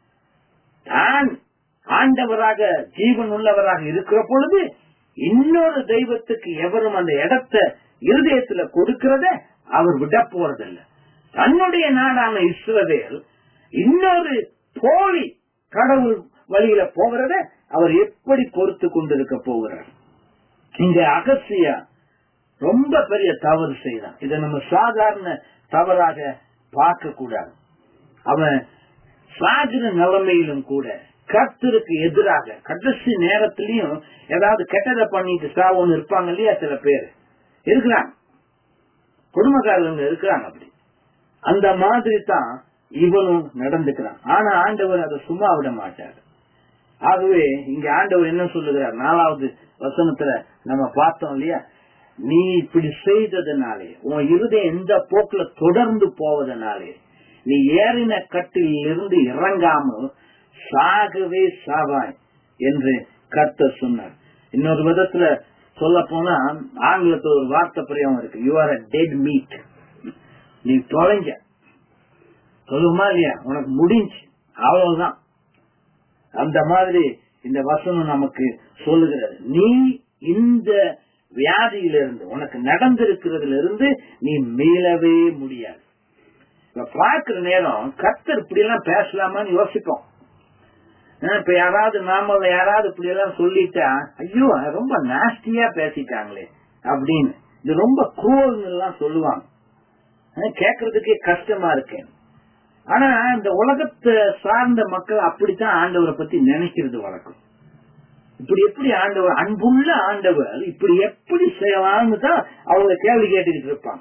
தான் ஆண்டவராக ஜீவன் உள்ளவராக இருக்கிற பொழுது இன்னொரு தெய்வத்துக்கு எவரும் அந்த இடத்தை இருதயத்துல கொடுக்கிறத அவர் விட போறதில்லை தன்னுடைய நாடான இஸ்ரவேல் இன்னொரு போலி கடவுள் வழியில போகிறத அவர் எப்படி பொறுத்து கொண்டிருக்க போகிறார் இங்க அகசியா ரொம்ப பெரிய தவறு செய்தான் இதை நம்ம சாதாரண தவறாக பார்க்க கூடாது அவன் சாகிற நிலைமையிலும் கூட கர்த்தருக்கு எதிராக கடைசி நேரத்திலையும் ஏதாவது கெட்டதை பண்ணிட்டு சாவோன்னு இருப்பாங்க இல்லையா சில பேர் இருக்கிறாங்க குடும்பக்காரங்க இருக்கிறாங்க அப்படி அந்த மாதிரி தான் இவனும் நடந்துக்கிறான் ஆனா ஆண்டவர் அதை சும்மா விட மாட்டார் ஆகவே இங்க ஆண்டவர் என்ன சொல்லுகிறார் நாலாவது வசனத்துல நம்ம பார்த்தோம் இல்லையா நீ இப்படி செய்ததுனாலே உன் இருதயம் எந்த போக்குல தொடர்ந்து போவதனாலே நீ ஏறின கட்டில் இருந்து இறங்காமல் சாகவே சாவாய் என்று கர்த்தர் சொன்னார் இன்னொரு விதத்துல சொல்ல போனா ஆங்கிலத்துல ஒரு வார்த்தை பிரயோகம் இருக்கு you are a dead meat நீ தொலைஞ்ச சொல்லுமா இல்லையா உனக்கு முடிஞ்சு அவ்வளவுதான் அந்த மாதிரி இந்த வசனம் நமக்கு சொல்லுகிறது நீ இந்த வியாதியிலிருந்து உனக்கு நடந்திருக்கிறதுல இருந்து நீ மீளவே முடியாது இப்ப பார்க்கிற நேரம் கத்தர் இப்படி எல்லாம் பேசலாமான்னு யோசிப்போம் இப்ப யாராவது நாம யாராவது இப்படி எல்லாம் சொல்லிட்டா ஐயோ ரொம்ப நாஸ்டியா பேசிட்டாங்களே அப்படின்னு இது ரொம்ப குரோல்னு எல்லாம் சொல்லுவாங்க கேக்குறதுக்கே கஷ்டமா இருக்கேன் ஆனா இந்த உலகத்தை சார்ந்த மக்கள் அப்படித்தான் ஆண்டவரை பத்தி நினைக்கிறது வழக்கம் இப்படி எப்படி ஆண்டவர் அன்புள்ள ஆண்டவர் இப்படி எப்படி செய்யலாம்னு தான் அவங்க கேள்வி கேட்டுக்கிட்டு இருப்பாங்க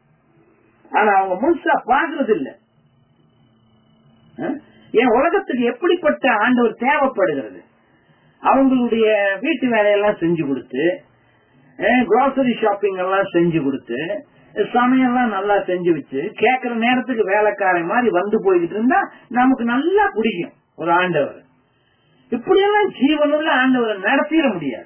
ஆனா அவங்க முழுசா பாக்குறது இல்ல என் உலகத்துக்கு எப்படிப்பட்ட ஆண்டவர் தேவைப்படுகிறது அவங்களுடைய வீட்டு வேலையெல்லாம் செஞ்சு கொடுத்து குரோசரி ஷாப்பிங் எல்லாம் செஞ்சு கொடுத்து சமையல்லாம் நல்லா செஞ்சு வச்சு கேக்குற நேரத்துக்கு வேலைக்காரன் மாதிரி வந்து போய்கிட்டு இருந்தா நமக்கு நல்லா பிடிக்கும் ஒரு ஆண்டவர் இப்படியெல்லாம் ஜீவனுள்ள ஆண்டவரை நடத்திட முடியாது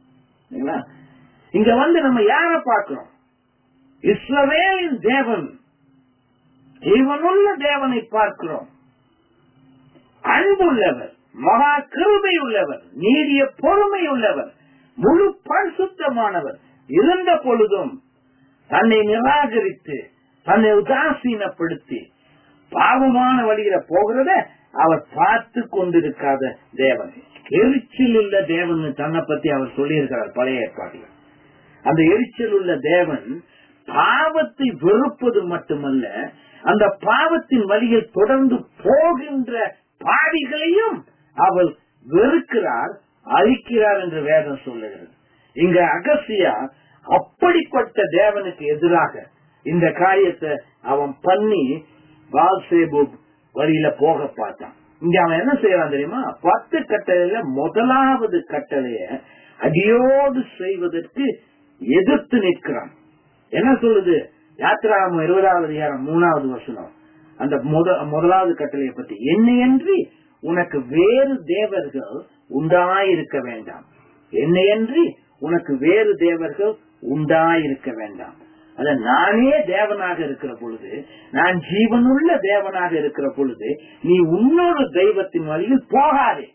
இங்க வந்து நம்ம யார பார்க்கிறோம் இஸ்ரவேலின் தேவன் ஜீவனுள்ள தேவனை பார்க்கிறோம் அன்புள்ளவர் மகா கிருபை உள்ளவர் நீடிய பொறுமை உள்ளவர் முழு பரிசுத்தமானவர் இருந்த பொழுதும் தன்னை நிராகரித்து தன்னை உதாசீனப்படுத்தி பாவமான வழியில போகிறத அவர் பார்த்து கொண்டிருக்காத தேவன் எரிச்சல் உள்ள தேவன் தன்னை பத்தி அவர் சொல்லியிருக்கிறார் பழைய ஏற்பாடுல அந்த எரிச்சல் உள்ள தேவன் பாவத்தை வெறுப்பது மட்டுமல்ல அந்த பாவத்தின் வழியில் தொடர்ந்து போகின்ற பாவிகளையும் அவர் வெறுக்கிறார் அழிக்கிறார் என்று வேதம் சொல்லுகிறது இங்க அகசியா அப்படிப்பட்ட தேவனுக்கு எதிராக இந்த காரியத்தை அவன் பண்ணி பால்சேபூப் வழியில போக பார்த்தான் இங்க அவன் என்ன செய்யறான் தெரியுமா பத்து கட்டளையில முதலாவது கட்டளைய அடியோடு செய்வதற்கு எதிர்த்து நிற்கிறான் என்ன சொல்லுது யாத்திராமம் இருபதாவது அதிகாரம் மூணாவது வசனம் அந்த முத- முதலாவது கட்டளையை பத்தி என்னையன்றி உனக்கு வேறு தேவர்கள் உண்டாயிருக்க வேண்டாம் என்னையன்றி உனக்கு வேறு தேவர்கள் உண்டாயிருக்க வேண்டாம் அத நானே தேவனாக இருக்கிற பொழுது நான் ஜீவனுள்ள தேவனாக இருக்கிற பொழுது நீ இன்னொரு தெய்வத்தின் வழியில் போகாதே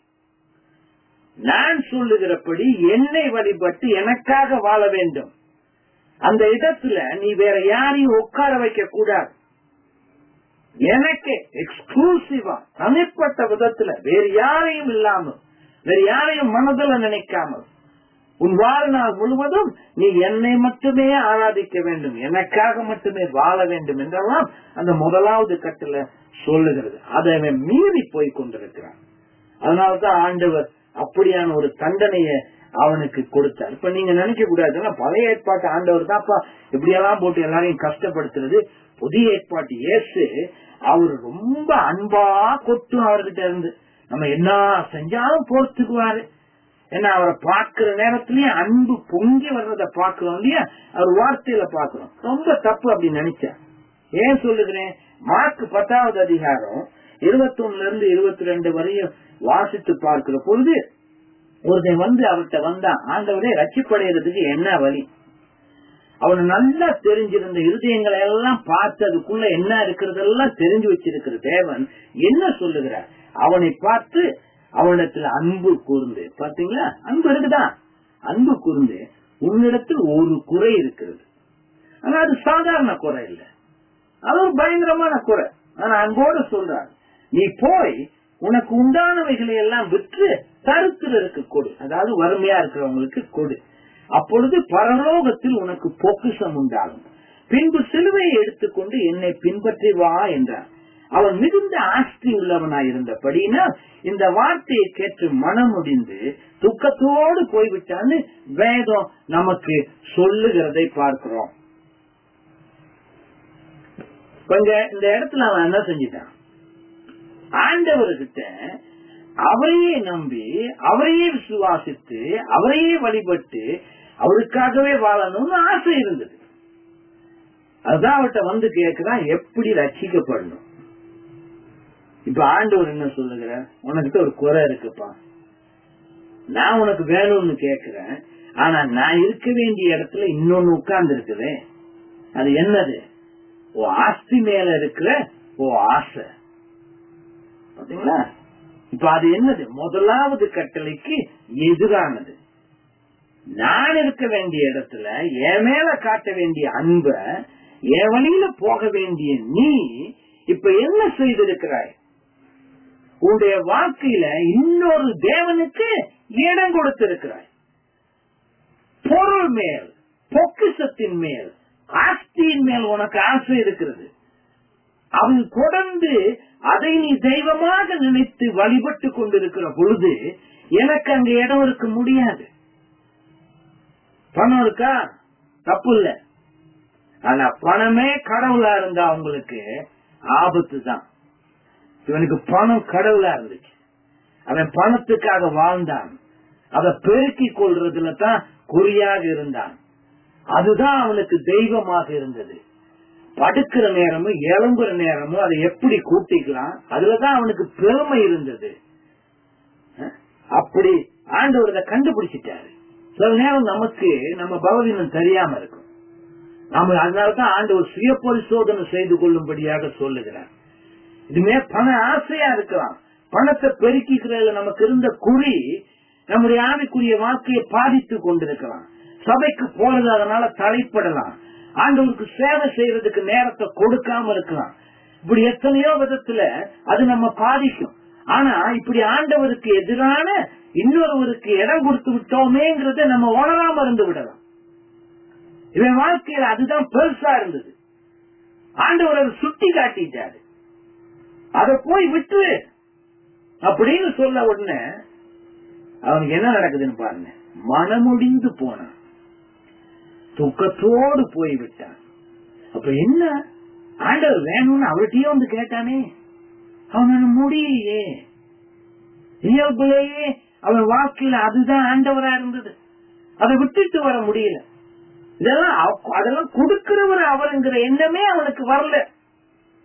நான் சொல்லுகிறபடி என்னை வழிபட்டு எனக்காக வாழ வேண்டும் அந்த இடத்துல நீ வேற யாரையும் உட்கார வைக்க கூடாது எனக்கு எக்ஸ்க்ளூசிவா தனிப்பட்ட விதத்துல வேறு யாரையும் இல்லாமல் வேறு யாரையும் மனதில் நினைக்காமல் உன் வாழ்நாள் முழுவதும் நீ என்னை மட்டுமே ஆராதிக்க வேண்டும் எனக்காக மட்டுமே வாழ வேண்டும் என்றெல்லாம் அந்த முதலாவது கட்டளை சொல்லுகிறது அதை அவன் மீறி போய் கொண்டிருக்கிறான் அதனாலதான் ஆண்டவர் அப்படியான ஒரு தண்டனையை அவனுக்கு கொடுத்தார் இப்ப நீங்க நினைக்க கூடாதுன்னா பழைய ஏற்பாட்டு ஆண்டவர் தான்ப்பா இப்படியெல்லாம் போட்டு எல்லாரையும் கஷ்டப்படுத்துறது புதிய ஏற்பாட்டு இயேசு அவர் ரொம்ப அன்பா கொட்டும் அவர்கிட்ட இருந்து நம்ம என்ன செஞ்சாலும் பொறுத்துக்குவாரு ஏன்னா அவரை பார்க்கிற நேரத்திலயும் அன்பு பொங்கி வர்றத பாக்குறோம் இல்லையா அவர் வார்த்தையில பாக்குறோம் ரொம்ப தப்பு அப்படி நினைச்சேன் ஏன் சொல்லுகிறேன் மார்க் பத்தாவது அதிகாரம் இருபத்தி ஒண்ணுல இருந்து இருபத்தி ரெண்டு வரையும் வாசித்து பார்க்கிற பொழுது ஒருத்தன் வந்து அவர்கிட்ட வந்தான் ஆண்டவரே ரட்சிப்படைகிறதுக்கு என்ன வழி அவன் நல்லா தெரிஞ்சிருந்த இருதயங்களை எல்லாம் பார்த்து அதுக்குள்ள என்ன இருக்கிறதெல்லாம் தெரிஞ்சு வச்சிருக்கிற தேவன் என்ன சொல்லுகிறார் அவனை பார்த்து அவனிடத்துல அன்பு கூர்ந்து பாத்தீங்களா அன்பு இருக்குதான் அன்பு கூர்ந்து உன்னிடத்தில் ஒரு குறை இருக்கிறது ஆனா அது சாதாரண குறை இல்ல அது ஒரு பயங்கரமான குறை ஆனா அன்போடு சொல்றார் நீ போய் உனக்கு உண்டானவைகளை எல்லாம் விற்று தருத்திரருக்கு கொடு அதாவது வறுமையா இருக்கிறவங்களுக்கு கொடு அப்பொழுது பரலோகத்தில் உனக்கு பொக்கிஷம் உண்டாகும் பின்பு சிலுவையை எடுத்துக்கொண்டு என்னை பின்பற்றி வா என்றார் அவன் மிகுந்த ஆஸ்தி உள்ளவனாயிருந்தபடினா இந்த வார்த்தையை கேட்டு மனம் முடிந்து துக்கத்தோடு போய்விட்டான்னு வேதம் நமக்கு சொல்லுகிறதை பார்க்கிறோம் கொஞ்ச இந்த இடத்துல அவன் என்ன செஞ்சிட்டான் ஆண்டவர்கிட்ட அவரையே நம்பி அவரையே விசுவாசித்து அவரையே வழிபட்டு அவருக்காகவே வாழணும்னு ஆசை இருந்தது அதுதான் அவர்கிட்ட வந்து கேட்கிறான் எப்படி ரட்சிக்கப்படணும் இப்ப ஆண்டவர் என்ன சொல்லுகிற உனக்கிட்ட ஒரு குறை இருக்குப்பா நான் உனக்கு வேணும்னு கேக்குறேன் ஆனா நான் இருக்க வேண்டிய இடத்துல இன்னொன்னு உட்கார்ந்து இருக்குது அது என்னது ஓ ஆஸ்தி மேல இருக்கிற ஓ ஆசை பாத்தீங்களா இப்ப அது என்னது முதலாவது கட்டளைக்கு எதிரானது நான் இருக்க வேண்டிய இடத்துல என் மேல காட்ட வேண்டிய அன்ப என் வழியில போக வேண்டிய நீ இப்ப என்ன செய்திருக்கிறாய் உன்னுடைய வாழ்க்கையில இன்னொரு தேவனுக்கு இடம் கொடுத்திருக்கிறாய் பொருள் மேல் பொக்கிசத்தின் மேல் ஆஸ்தியின் மேல் உனக்கு ஆசை இருக்கிறது அவன் தொடர்ந்து அதை நீ தெய்வமாக நினைத்து வழிபட்டு கொண்டிருக்கிற பொழுது எனக்கு அங்க இடம் இருக்க முடியாது பணம் இருக்கா தப்பு இல்ல ஆனா பணமே கடவுளா இருந்தா அவங்களுக்கு ஆபத்து தான் இவனுக்கு பணம் கடவுளா இருந்துச்சு அவன் பணத்துக்காக வாழ்ந்தான் அதை பெருக்கிக் கொள்றதுல தான் குறியாக இருந்தான் அதுதான் அவனுக்கு தெய்வமாக இருந்தது படுக்கிற நேரமும் எழும்புற நேரமும் அதை எப்படி கூட்டிக்கலாம் அதுலதான் அவனுக்கு பெருமை இருந்தது அஹ், அப்படி ஆண்டவர் இதை கண்டுபிடிச்சிட்டாரு சில நேரம் நமக்கு நம்ம பகவதீனம் தெரியாம இருக்கும் நாம அதனாலதான் ஆண்டவர் சுய பரிசோதனை செய்து கொள்ளும்படியாக சொல்லுகிறார் இதுமே பண ஆசையா இருக்கலாம் பணத்தை பெருக்கிக்கிறதுல நமக்கு இருந்த குறி நம்முடைய ஆவிக்குரிய வாழ்க்கையை பாதித்து கொண்டிருக்கலாம் சபைக்கு போறது அதனால தலைப்படலாம் ஆண்டவருக்கு சேவை செய்யறதுக்கு நேரத்தை கொடுக்காம இருக்கலாம் இப்படி எத்தனையோ விதத்துல அது நம்ம பாதிக்கும் ஆனா இப்படி ஆண்டவருக்கு எதிரான இன்னொருவருக்கு இடம் கொடுத்து விட்டோமேங்கிறத நம்ம உணராம இருந்து விடலாம் இவன் வாழ்க்கையில அதுதான் பெருசா இருந்தது ஆண்டவர் அதை சுட்டி காட்டிட்டாரு அத போய் விட்டு அப்படின்னு சொல்ல உடனே அவனுக்கு என்ன நடக்குதுன்னு பாருங்க மனமுடிந்து போனான் துக்கத்தோடு போய் விட்டான் அப்ப என்ன ஆண்டவர் வேணும்னு அவர்கிட்டயே வந்து கேட்டானே அவனால முடியலையே இயல்புலேயே அவன் வாழ்க்கையில அதுதான் ஆண்டவரா இருந்தது அதை விட்டுட்டு வர முடியல இதெல்லாம் அவ- அதெல்லாம் கொடுக்கிறவர் அவருங்கிற எண்ணமே அவனுக்கு வரல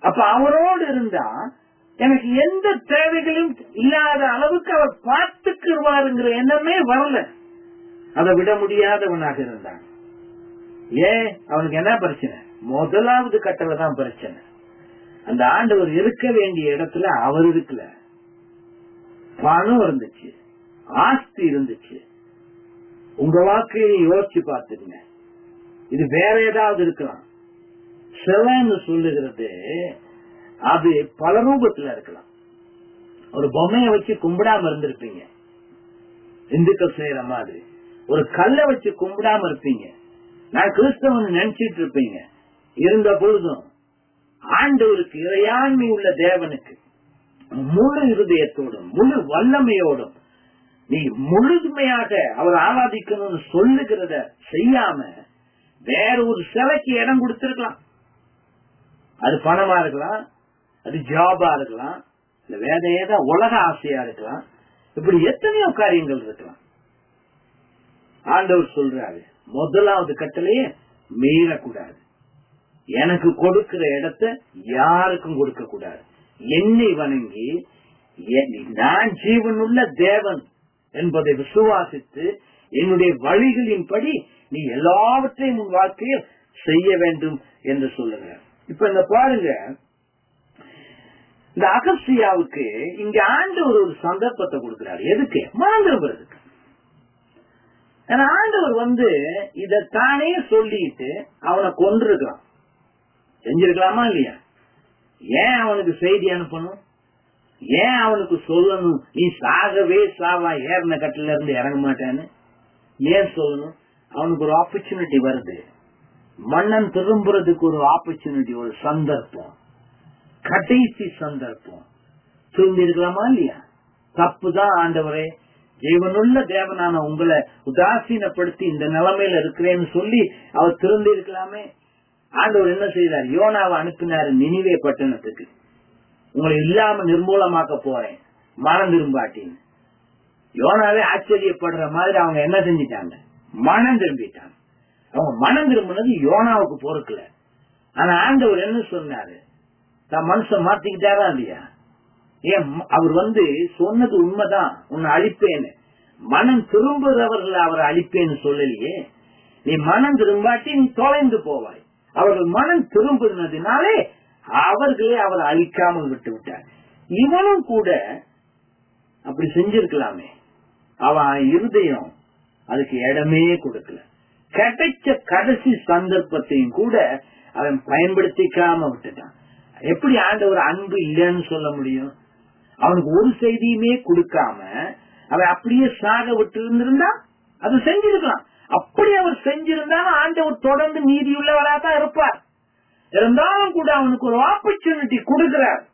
அப்ப அவரோடு இருந்தா எனக்கு எந்த தேவைகளும் இல்லாத அளவுக்கு அவர் பார்த்துக்குவாருங்கிற எண்ணமே வரல அதை விட முடியாதவனாக இருந்தான் ஏன் அவனுக்கு என்ன பிரச்சனை முதலாவது கட்டளை தான் பிரச்சனை அந்த ஆண்டவர் இருக்க வேண்டிய இடத்துல அவர் இருக்கல பணம் இருந்துச்சு ஆஸ்தி இருந்துச்சு உங்க வாழ்க்கையை யோசிச்சு பார்த்துங்க இது வேற ஏதாவது இருக்கலாம் சிலைன்னு சொல்லுகிறது அது பல ரூபத்துல இருக்கலாம் ஒரு பொம்மையை வச்சு கும்பிடாம இருந்திருப்பீங்க இந்துக்கள் செய்யற மாதிரி ஒரு கல்லை வச்சு கும்பிடாம இருப்பீங்க நான் கிறிஸ்தவன் நினைச்சிட்டு இருப்பீங்க இருந்த பொழுதும் ஆண்டவருக்கு இறையாண்மை உள்ள தேவனுக்கு முழு இருதயத்தோடும் முழு வல்லமையோடும் நீ முழுமையாக அவர் ஆராதிக்கணும்னு சொல்லுகிறத செய்யாம வேற ஒரு சிலைக்கு இடம் கொடுத்திருக்கலாம் அது பணமா இருக்கலாம் அது ஜாபா இருக்கலாம் இல்ல வேற ஏதோ உலக ஆசையா இருக்கலாம் இப்படி எத்தனையோ காரியங்கள் இருக்கலாம் ஆண்டவர் சொல்றாரு முதலாவது கட்டளையே மீறக்கூடாது எனக்கு கொடுக்கிற இடத்தை யாருக்கும் கொடுக்க கூடாது என்னை வணங்கி நான் ஜீவனுள்ள தேவன் என்பதை விசுவாசித்து என்னுடைய வழிகளின்படி நீ எல்லாவற்றையும் உன் வாழ்க்கையில் செய்ய வேண்டும் என்று சொல்லுகிறார் இப்ப இந்த பாருங்க இந்த அகசியாவுக்கு இங்க ஆண்டவர் ஒரு சந்தர்ப்பத்தை கொடுக்கிறார் எதுக்கு மனம் திரும்புறதுக்கு ஆண்டவர் வந்து இத தானே சொல்லிட்டு அவனை கொண்டிருக்கிறான் செஞ்சிருக்கலாமா இல்லையா ஏன் அவனுக்கு செய்தி அனுப்பணும் ஏன் அவனுக்கு சொல்லணும் நீ சாகவே சாவா ஏறின கட்டில இருந்து இறங்க மாட்டேன்னு ஏன் சொல்லணும் அவனுக்கு ஒரு ஆப்பர்ச்சுனிட்டி வருது மன்னன் திரும்புறதுக்கு ஒரு ஆப்பர்ச்சுனிட்டி ஒரு சந்தர்ப்பம் கடைசி சந்தர்ப்பம் திரும்பி இருக்கலாமா இல்லையா தப்பு தான் ஆண்டவரே ஜீவனுள்ள தேவனான உங்களை உதாசீனப்படுத்தி இந்த நிலைமையில இருக்கிறேன்னு சொல்லி அவர் திரும்பி இருக்கலாமே ஆண்டவர் என்ன செய்தார் யோனாவை அனுப்பினாரு நினைவே பட்டணத்துக்கு உங்களை இல்லாம நிர்மூலமாக்க போறேன் மனம் திரும்பாட்டின்னு யோனாவே ஆச்சரியப்படுற மாதிரி அவங்க என்ன செஞ்சிட்டாங்க மனம் திரும்பிட்டாங்க அவங்க மனம் திரும்பினது யோனாவுக்கு பொறுக்கல ஆனா ஆண்டவர் என்ன சொன்னாரு தான் மனுஷன் மாத்திக்கிட்டாரா இல்லையா ஏன் அவர் வந்து சொன்னது உண்மைதான் உன்னை அழிப்பேன்னு மனம் திரும்புறவர்கள் அவரை அழிப்பேன்னு சொல்லலையே நீ மனம் திரும்பாட்டி நீ தொலைந்து போவாய் அவர்கள் மனம் திரும்பினதினாலே அவர்களே அவரை அழிக்காமல் விட்டு விட்டார் இவனும் கூட அப்படி செஞ்சிருக்கலாமே அவன் இருதயம் அதுக்கு இடமே கொடுக்கல கிடைச்ச கடைசி சந்தர்ப்பத்தையும் கூட அவன் பயன்படுத்திக்காம விட்டுட்டான் எப்படி ஆண்டவர் அன்பு இல்லைன்னு சொல்ல முடியும் அவனுக்கு ஒரு செய்தியுமே கொடுக்காம அவன் அப்படியே சாக விட்டு இருந்திருந்தா அது செஞ்சிருக்கலாம் அப்படி அவர் செஞ்சிருந்தாலும் ஆண்டவர் தொடர்ந்து நீதியுள்ளவராக தான் இருப்பார் இருந்தாலும் கூட அவனுக்கு ஒரு ஆப்பர்ச்சுனிட்டி கொடுக்கிறார்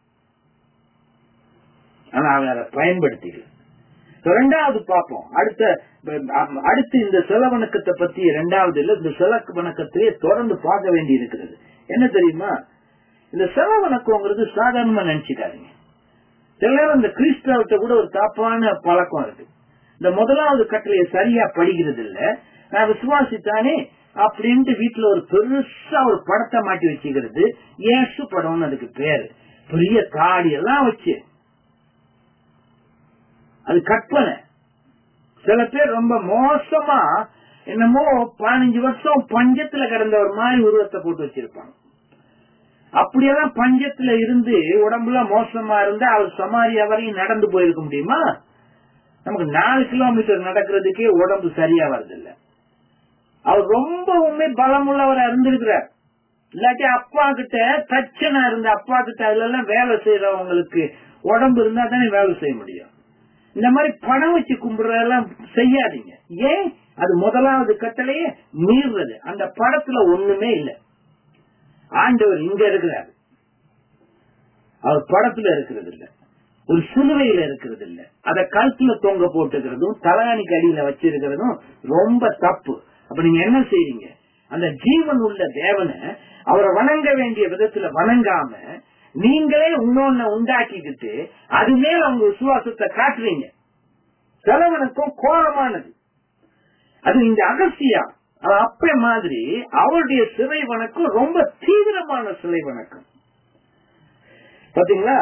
ஆனா அவன் அதை பயன்படுத்திக்கல ரெண்டாவது பார்ப்போம் அடுத்த அடுத்து இந்த செலவணக்கத்தை பத்தி இரண்டாவது இல்ல இந்த செலக்கு வணக்கத்திலே தொடர்ந்து பார்க்க வேண்டி இருக்கிறது என்ன தெரியுமா இந்த செலவணக்கங்கிறது சாதாரணமா நினைச்சுக்காதீங்க சில நேரம் இந்த கிறிஸ்தவத்தை கூட ஒரு தப்பான பழக்கம் இருக்கு இந்த முதலாவது கட்டளைய சரியா படிக்கிறது இல்ல நான் விசுவாசித்தானே அப்படின்ட்டு வீட்டுல ஒரு பெருசா ஒரு படத்தை மாட்டி வச்சுக்கிறது ஏசு படம்னு அதுக்கு பேரு பெரிய தாடி எல்லாம் வச்சு அது கற்பனை சில பேர் ரொம்ப மோசமா என்னமோ பதினஞ்சு வருஷம் பஞ்சத்துல கிடந்த ஒரு மாதிரி உருவத்தை போட்டு வச்சிருப்பாங்க அப்படியெல்லாம் பஞ்சத்துல இருந்து உடம்புல மோசமா இருந்தா அவர் சமாரியா வரையும் நடந்து போயிருக்க முடியுமா நமக்கு நாலு கிலோமீட்டர் நடக்கிறதுக்கே உடம்பு சரியா வருதில்ல அவர் ரொம்பவுமே பலமுள்ளவரா இருந்திருக்கிறார் இல்லாட்டி அப்பா கிட்ட தச்சனா இருந்த அப்பா கிட்ட அதுல எல்லாம் வேலை செய்யறவங்களுக்கு உடம்பு இருந்தா தானே வேலை செய்ய முடியும் இந்த மாதிரி பணம் வச்சு கும்பிடுறதெல்லாம் செய்யாதீங்க ஏன் அது முதலாவது கட்டளையே மீறுறது அந்த படத்துல ஒண்ணுமே இல்லை ஆண்டவர் இங்க இருக்கிறார் அவர் படத்துல இருக்கிறது இல்ல ஒரு சிலுவையில இருக்கிறது இல்ல அத கழுத்துல தொங்க போட்டுக்கிறதும் தலகாணிக்கு அடியில வச்சிருக்கிறதும் ரொம்ப தப்பு அப்ப நீங்க என்ன செய்றீங்க அந்த ஜீவன் உள்ள தேவனை அவரை வணங்க வேண்டிய விதத்துல வணங்காம நீங்களே இன்னொன்னு உண்டாக்கிக்கிட்டு அது மேல உங்க விசுவாசத்தை காட்டுறீங்க செலவனுக்கும் கோரமானது அது இந்த அகசியா அப்ப மாதிரி அவருடைய சிலை வணக்கம் ரொம்ப தீவிரமான சிலை வணக்கம் பாத்தீங்களா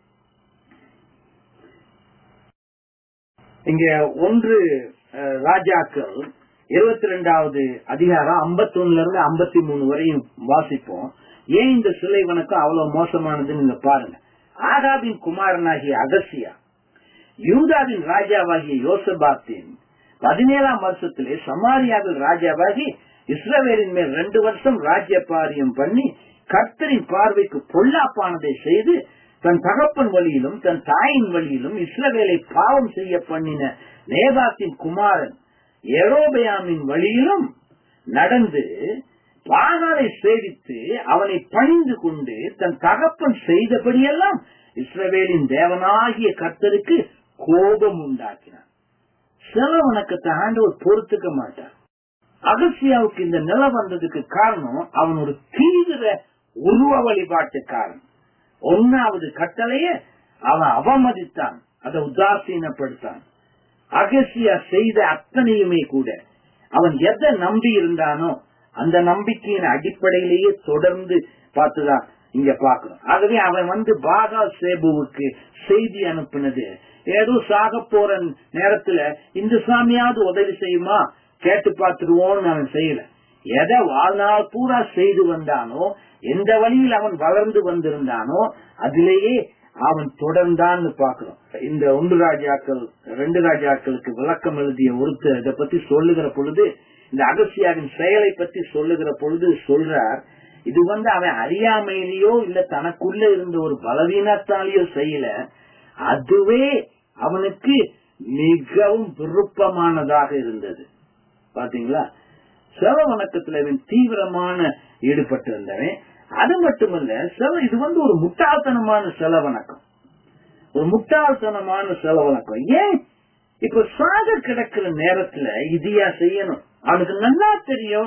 இங்க ஒன்று அஹ், ராஜாக்கள் இருபத்தி ரெண்டாவது அதிகாரம் 51 இருந்து ஐம்பத்தி மூணு வரையும் வாசிப்போம் ஏன் இந்த சிலை வணக்கம் அவ்வளவு மோசமானதுன்னு நீங்க பாருங்க ஆகாபின் குமாரனாகிய அகசியா யூதாவின் ராஜாவாகிய யோசபாத்தின் பதினேழாம் வருஷத்திலே சமாரியாவில் ராஜாவாகி இஸ்ரவேலின் மேல் ரெண்டு வருஷம் ராஜ்யபாரியம் பண்ணி கர்த்தரின் பார்வைக்கு பொல்லாப்பானதை செய்து தன் தகப்பன் வழியிலும் தன் தாயின் வழியிலும் இஸ்ரவேலை பாவம் செய்ய பண்ணின நேபாத்தின் குமாரன் எரோபயாமின் வழியிலும் நடந்து பாகாலை சேவித்து அவனை பணிந்து கொண்டு தன் தகப்பன் செய்தபடியெல்லாம் இஸ்ரவேலின் தேவனாகிய கர்த்தருக்கு கோபம் உண்டாக்கினான் சில வணக்கத்தை ஆண்டவர் பொறுத்துக்க மாட்டார் அகசியாவுக்கு இந்த நிலை வந்ததுக்கு காரணம் அவன் ஒரு தீவிர உருவ வழிபாட்டுக்காரன் ஒன்னாவது கட்டளைய அவன் அவமதித்தான் அதை உதாசீனப்படுத்தான் அகசியா செய்த அத்தனையுமே கூட அவன் எதை நம்பி இருந்தானோ அந்த நம்பிக்கையின் அடிப்படையிலேயே தொடர்ந்து பார்த்துதான் இங்க பாக்குறோம் ஆகவே அவன் வந்து பாகா சேபுவுக்கு செய்தி அனுப்பினது ஏதோ சாக போற நேரத்துல இந்த சாமியாவது உதவி செய்யுமா கேட்டு பார்த்துருவோம்னு அவன் செய்யல எதை வாழ்நாள் பூரா செய்து வந்தானோ எந்த வழியில் அவன் வளர்ந்து வந்திருந்தானோ அதிலேயே அவன் தொடர்ந்தான்னு பாக்குறோம் இந்த ஒன்று ராஜாக்கள் ரெண்டு ராஜாக்களுக்கு விளக்கம் எழுதிய ஒருத்தர் இதை பத்தி சொல்லுகிற பொழுது இந்த அகசியாவின் செயலை பத்தி சொல்லுகிற பொழுது சொல்றார் இது வந்து அவன் அறியாமையிலேயோ இல்ல தனக்குள்ள இருந்த ஒரு பலவீனத்தாலேயோ செய்யல அதுவே அவனுக்கு மிகவும் விருப்பமானதாக இருந்தது பாத்தீங்களா சில வணக்கத்துல இவன் தீவிரமான ஈடுபட்டு இருந்தவன் அது மட்டுமல்ல சில இது வந்து ஒரு முட்டாள்தனமான சில வணக்கம் ஒரு முட்டாள்தனமான சில வணக்கம் ஏன் இப்ப சாக கிடக்கிற நேரத்துல இதையா செய்யணும் அவனுக்கு நல்லா தெரியும்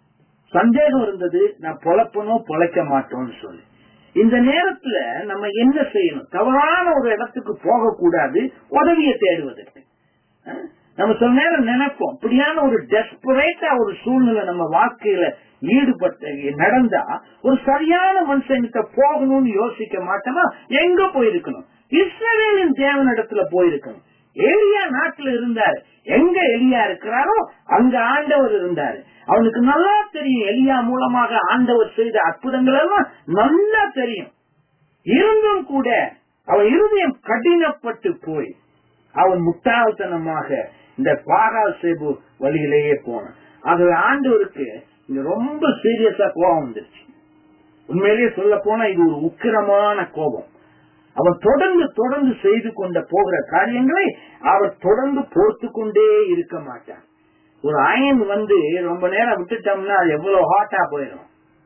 சந்தேகம் இருந்தது நான் பொழப்பனோ பொழைக்க மாட்டோம்னு சொல்லி இந்த நேரத்துல நம்ம என்ன செய்யணும் தவறான ஒரு இடத்துக்கு போக கூடாது உதவியை தேடுவதற்கு அஹ், நம்ம சில நேரம் நினைப்போம் இப்படியான ஒரு டெஸ்பரேட்டா ஒரு சூழ்நிலை நம்ம வாழ்க்கையில ஈடுபட்ட நடந்தா ஒரு சரியான மனுஷன்கிட்ட போகணும்னு யோசிக்க மாட்டோமா எங்க போயிருக்கணும் இஸ்ரவேலின் தேவனிடத்துல போயிருக்கணும் எலியா நாட்டுல இருந்தாரு எங்க எலியா இருக்கிறாரோ அங்க ஆண்டவர் இருந்தாரு அவனுக்கு நல்லா தெரியும் எலியா மூலமாக ஆண்டவர் செய்த அற்புதங்கள் எல்லாம் நல்லா தெரியும் இருந்தும் கூட அவன் இருதயம் கடினப்பட்டு போய் அவன் முட்டாள்தனமாக இந்த பாகால் சேபு வழியிலேயே போனான் ஆகவே ஆண்டவருக்கு இங்க ரொம்ப சீரியஸா கோபம் வந்துருச்சு உண்மையிலேயே சொல்ல போனா இது ஒரு உக்கிரமான கோபம் அவன் தொடர்ந்து தொடர்ந்து செய்து கொண்ட போகிற காரியங்களை அவர் தொடர்ந்து பொறுத்து கொண்டே இருக்க மாட்டான் ஒரு அயன் வந்து ரொம்ப நேரம் விட்டுட்டோம்னா அது எவ்வளவு ஹாட்டா போயிடும்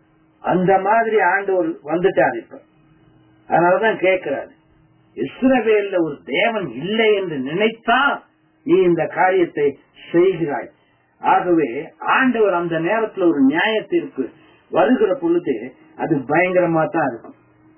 அந்த மாதிரி ஆண்டவர் வந்துட்டார் இப்ப அதனாலதான் கேட்கிறாரு இஸ்ரவேல்ல ஒரு தேவன் இல்லை என்று நினைத்தா நீ இந்த காரியத்தை செய்கிறாய் ஆகவே ஆண்டவர் அந்த நேரத்துல ஒரு நியாயத்திற்கு வருகிற பொழுது அது பயங்கரமா தான் இருக்கும்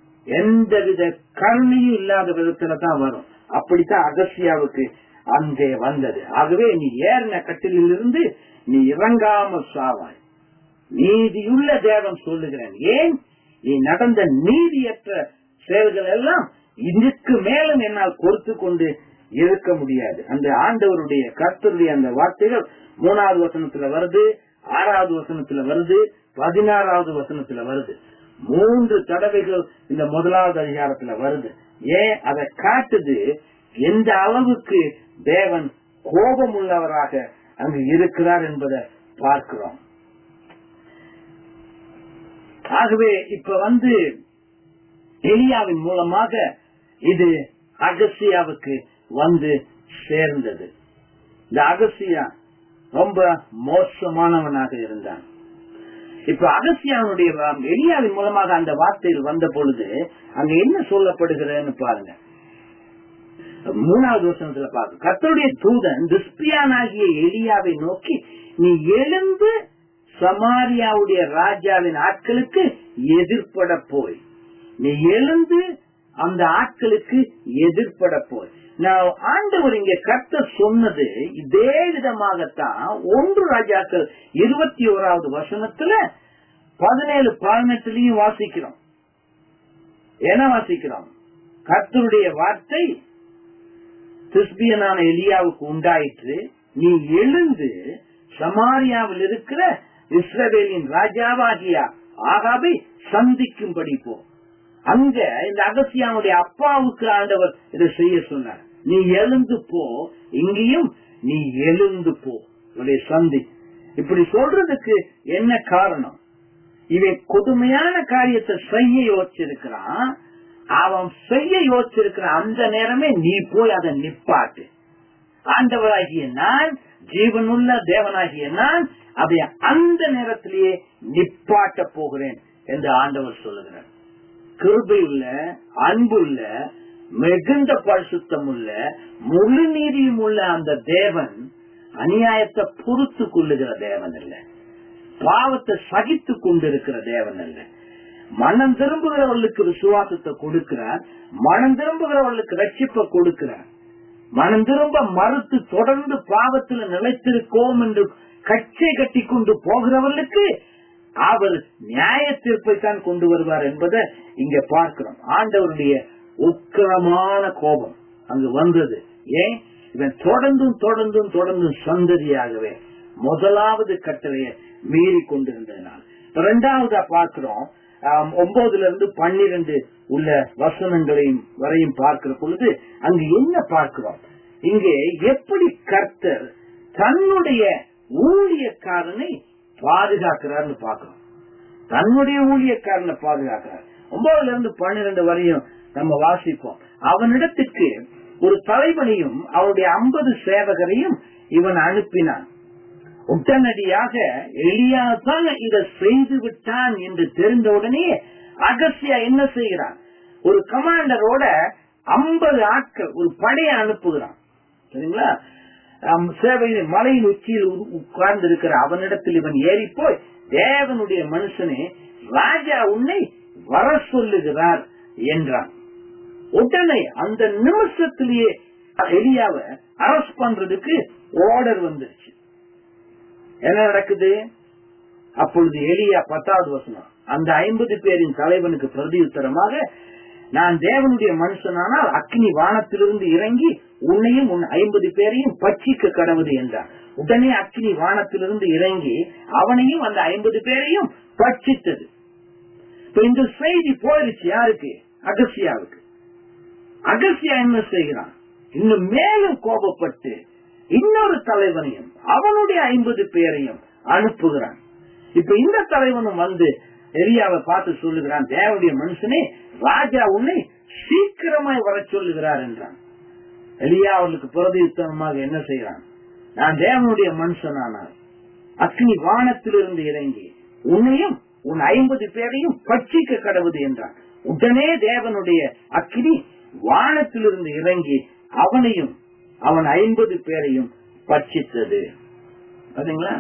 எந்தவித கருணையும் இல்லாத விதத்துல தான் வரும் அப்படித்தான் அகசியாவுக்கு அங்கே வந்தது ஆகவே நீ ஏறின கட்டிலிருந்து நீ இறங்காம சாவாய் நீதியுள்ள தேவன் சொல்லுகிறேன் ஏன் நீ நடந்த நீதியற்ற செயல்கள் எல்லாம் இதுக்கு மேலும் என்னால் பொறுத்து கொண்டு இருக்க முடியாது அந்த ஆண்டவருடைய கர்த்தருடைய அந்த வார்த்தைகள் மூணாவது வசனத்துல வருது ஆறாவது வசனத்துல வருது பதினாறாவது வசனத்துல வருது மூன்று தடவைகள் இந்த முதலாவது அதிகாரத்துல வருது ஏன் அதை காட்டுது எந்த அளவுக்கு தேவன் கோபம் உள்ளவராக அங்கு இருக்கிறார் என்பதை பார்க்கிறோம் ஆகவே இப்ப வந்து எலியாவின் மூலமாக இது அகசியாவுக்கு வந்து சேர்ந்தது இந்த அகசியா ரொம்ப மோசமானவனாக இருந்தான் இப்ப அகசியாவுடைய எலியாவின் மூலமாக அந்த வார்த்தையில் வந்த பொழுது அங்க என்ன சொல்லப்படுகிறதுன்னு பாருங்க மூணாவது வசனத்துல பாருங்க கத்தருடைய தூதன் துஸ்பியானாகிய எலியாவை நோக்கி நீ எழுந்து சமாரியாவுடைய ராஜாவின் ஆட்களுக்கு எதிர்பட போய் நீ எழுந்து அந்த ஆட்களுக்கு எதிர்பட போய் நான் ஆண்டவர் இங்க கத்த சொன்னது இதே விதமாகத்தான் ஒன்று ராஜாக்கள் இருபத்தி ஓராவது வசனத்துல பதினேழு பதினெட்டுலயும் வாசிக்கிறோம் என்ன வாசிக்கிறோம் கர்த்தருடைய வார்த்தை திஸ்பியனான எலியாவுக்கு உண்டாயிற்று நீ எழுந்து சமாரியாவில் இருக்கிற இஸ்ரவேலின் ராஜாவாகிய ஆகாபை சந்திக்கும்படி போ அங்க இந்த அகசியாவுடைய அப்பாவுக்கு ஆண்டவர் இதை செய்ய சொன்னார் நீ எழுந்து போ இங்கேயும் நீ எழுந்து போ இவருடைய சந்தி இப்படி சொல்றதுக்கு என்ன காரணம் இவன் கொடுமையான காரியத்தை செய்ய யோசிச்சிருக்கிறான் அவன் செய்ய யோசிச்சிருக்கிற அந்த நேரமே நீ போய் அதை நிப்பாட்டு ஆண்டவராகிய நான் ஜீவனுள்ள தேவனாகிய நான் அதை அந்த நேரத்திலேயே நிப்பாட்ட போகிறேன் என்று ஆண்டவர் சொல்லுகிறார் கிருபை உள்ள அன்புள்ள மிகுந்த பரிசுத்தம் உள்ள முழு நீதியும் உள்ள அந்த தேவன் அநியாயத்தை பொறுத்து கொள்ளுகிற தேவன் அல்ல பாவத்தை சகித்து கொண்டிருக்கிற தேவன் அல்ல மனம் திரும்புகிறவர்களுக்கு விசுவாசத்தை கொடுக்கிறார் மனம் திரும்புகிறவர்களுக்கு ரட்சிப்பை கொடுக்கிறார் மனம் திரும்ப மறுத்து தொடர்ந்து பாவத்தில் நிலைத்திருக்கோம் என்று கச்சை கட்டி கொண்டு போகிறவர்களுக்கு அவர் நியாய தீர்ப்பை தான் கொண்டு வருவார் என்பதை இங்க பார்க்கிறோம் ஆண்டவருடைய உக்கிரமான கோபம் அங்கு வந்தது ஏன் இவன் தொடர்ந்தும் தொடர்ந்தும் தொடர்ந்தும் சந்ததியாகவே முதலாவது கட்டளையை மீறி கொண்டிருந்ததுனால் இரண்டாவதா பார்க்கிறோம் ஒன்பதுல இருந்து பன்னிரண்டு உள்ள வசனங்களையும் வரையும் பார்க்கிற பொழுது அங்கு என்ன பார்க்கிறோம் இங்கே எப்படி கர்த்தர் தன்னுடைய ஊழியக்காரனை பாதுகாக்கிறார்னு பார்க்கிறோம் தன்னுடைய ஊழியக்காரனை பாதுகாக்கிறார் ஒன்பதுல இருந்து பன்னிரண்டு வரையும் நம்ம வாசிப்போம் அவனிடத்துக்கு ஒரு தலைவனையும் அவருடைய ஐம்பது சேவகரையும் இவன் அனுப்பினான் உடனடியாக எளியாதான் இதை செய்து விட்டான் என்று தெரிந்தவுடனே அகசியா என்ன செய்கிறான் ஒரு கமாண்டரோட ஐம்பது ஆட்கள் ஒரு படையை அனுப்புகிறான் சரிங்களா சேவையின் மலையின் உச்சியில் உட்கார்ந்து இருக்கிற அவனிடத்தில் இவன் ஏறி போய் தேவனுடைய மனுஷனே ராஜா உன்னை வர சொல்லுகிறார் என்றான் உடனே அந்த நிமிஷத்திலேயே எலியாவ அரஸ்ட் பண்றதுக்கு ஆர்டர் வந்துருச்சு என்ன நடக்குது அப்பொழுது எலியா பத்தாவது வசனம் அந்த ஐம்பது பேரின் தலைவனுக்கு பிரதியுத்தரமாக நான் தேவனுடைய மனுஷனானால் அக்னி வானத்திலிருந்து இறங்கி உன்னையும் உன் ஐம்பது பேரையும் பட்சிக்க கடவுது என்றார் உடனே அக்னி வானத்திலிருந்து இறங்கி அவனையும் அந்த ஐம்பது பேரையும் பட்சித்தது இப்ப இந்த செய்தி போயிருச்சு யாருக்கு அகசியாவுக்கு அகசியா என்ன செய்கிறான் இன்னும் மேலும் கோபப்பட்டு இன்னொரு தலைவனையும் அவனுடைய ஐம்பது பேரையும் அனுப்புகிறான் இப்ப இந்த தலைவனும் வந்து எரியாவை பார்த்து சொல்லுகிறான் தேவனுடைய மனுஷனே ராஜா உன்னை சீக்கிரமாய் வர சொல்லுகிறார் என்றான் எலியா அவர்களுக்கு பிரதியுத்தனமாக என்ன செய்கிறான் நான் தேவனுடைய மனுஷனானால் அக்னி வானத்திலிருந்து இறங்கி உன்னையும் உன் ஐம்பது பேரையும் பட்சிக்க கடவுது என்றான் உடனே தேவனுடைய அக்னி வானத்திலிருந்து இறங்கி அவனையும் அவன் ஐம்பது பேரையும் பட்சித்தது பாத்தீங்களா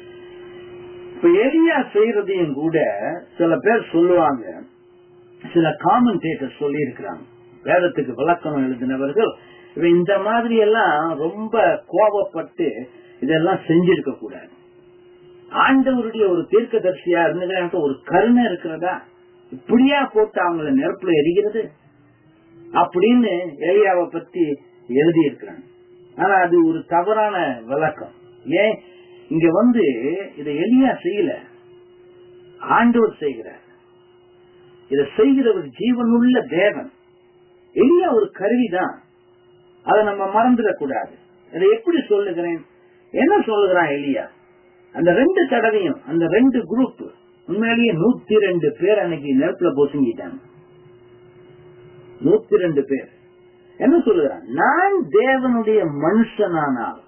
இப்ப எலியா செய்யறதையும் கூட சில பேர் சொல்லுவாங்க சில காமெண்டேட்டர் சொல்லி இருக்கிறாங்க வேதத்துக்கு விளக்கம் எழுதினவர்கள் இந்த மாதிரி எல்லாம் ரொம்ப கோபப்பட்டு இதெல்லாம் செஞ்சிருக்க கூடாது ஆண்டவருடைய ஒரு தீர்க்கதரிசியா இருந்துகிற ஒரு கருணை இருக்கிறதா இப்படியா போட்டு அவங்கள நெருப்புல எரிகிறது அப்படின்னு எலியாவை பத்தி எழுதி இருக்கிறாங்க ஆனா அது ஒரு தவறான விளக்கம் ஏன் இங்க வந்து இதை எலியா செய்யல ஆண்டவர் செய்கிறார் இதை செய்கிறவர் ஜீவனுள்ள தேவன் எலியா ஒரு கருவிதான் அதை நம்ம மறந்துடக்கூடாது இதை எப்படி சொல்லுகிறேன் என்ன சொல்லுகிறான் எலியா அந்த ரெண்டு தடவையும் அந்த ரெண்டு குரூப் உண்மையிலேயே நூத்தி ரெண்டு பேர் அன்னைக்கு நெருப்புல பொசுங்கிட்டாங்க நூத்தி ரெண்டு பேர் என்ன சொல்லுகிறான் நான் தேவனுடைய மனுஷனானால்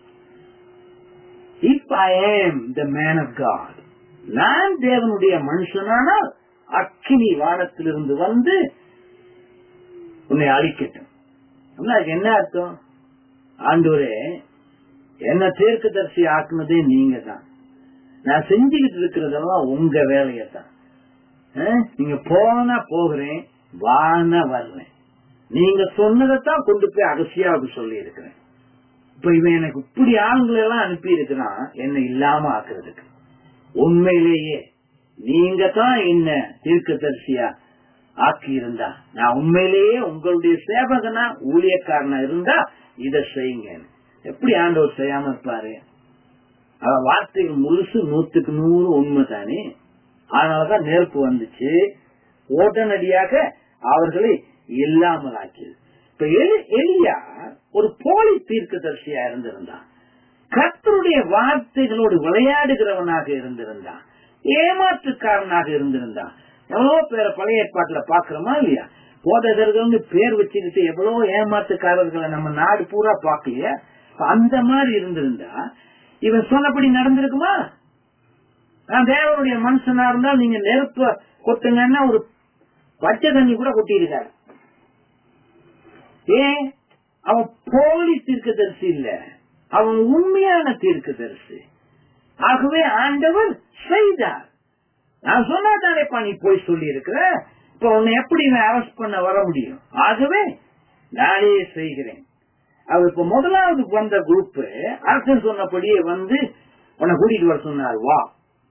if I am the man of God நான் தேவனுடைய மனுஷனானால் அக்கினி வானத்திலிருந்து வந்து உன்னை அழிக்கட்டும் அதுக்கு என்ன அர்த்தம் ஆண்டவரே என்ன தீர்க்கதரிசி ஆக்குனதே நீங்க தான் நான் செஞ்சுக்கிட்டு இருக்கிறதெல்லாம் உங்க வேலையை தான் நீங்க போனா போகிறேன் வான வர்றேன் நீங்க சொன்னதைத்தான் கொண்டு போய் அகசியாவுக்கு சொல்லி இருக்கிறேன் இப்ப இவன் எனக்கு இப்படி ஆளுங்களை எல்லாம் அனுப்பி இருக்கிறான் என்ன இல்லாம ஆக்குறதுக்கு உண்மையிலேயே நீங்க தான் என்ன தீர்க்கதரிசியா ஆக்கி இருந்தா நான் உண்மையிலேயே உங்களுடைய சேவகனா ஊழியக்காரனா இருந்தா இதை செய்யுங்க எப்படி ஆண்டவர் செய்யாம இருப்பாரு அவ வார்த்தைகள் முழுசு நூத்துக்கு நூறு உண்மைதானே அதனாலதான் நெருப்பு வந்துச்சு உடனடியாக அவர்களை இல்லாமல் ஆக்கியது இப்ப எலி- எலியா ஒரு போலி தீர்க்கதரிசியா இருந்திருந்தான் கர்த்தருடைய வார்த்தைகளோடு விளையாடுகிறவனாக இருந்திருந்தான் ஏமாற்றுக்காரனாக இருந்திருந்தான் எவ்வளவு பேரை பழைய ஏற்பாட்டுல பாக்குறோமா இல்லையா போதகர்கள் பேர் வச்சுக்கிட்டு எவ்வளவு ஏமாற்றுக்காரர்களை நம்ம நாடு பூரா பாக்கலையா இப்ப அந்த மாதிரி இருந்திருந்தா இவன் சொன்னபடி நடந்திருக்குமா நான் தேவனுடைய மனுஷனா இருந்தா நீங்க நெருப்ப கொட்டுங்கன்னா ஒரு பச்சை தண்ணி கூட கொட்டியிருக்காரு ஏன் அவன் போலி தீர்க்கதரிசி இல்ல அவன் உண்மையான தீர்க்கதரிசி ஆகவே ஆண்டவர் செய்தார் நான் சொன்னா தானேப்பா நீ போய் சொல்லி இருக்கிற இப்ப உன்னை எப்படி அரெஸ்ட் பண்ண வர முடியும் ஆகவே நானே செய்கிறேன் அவர் இப்ப முதலாவது வந்த குரூப் அரசன் சொன்னபடியே வந்து உன்னை கூட்டிட்டு வர சொன்னார் வா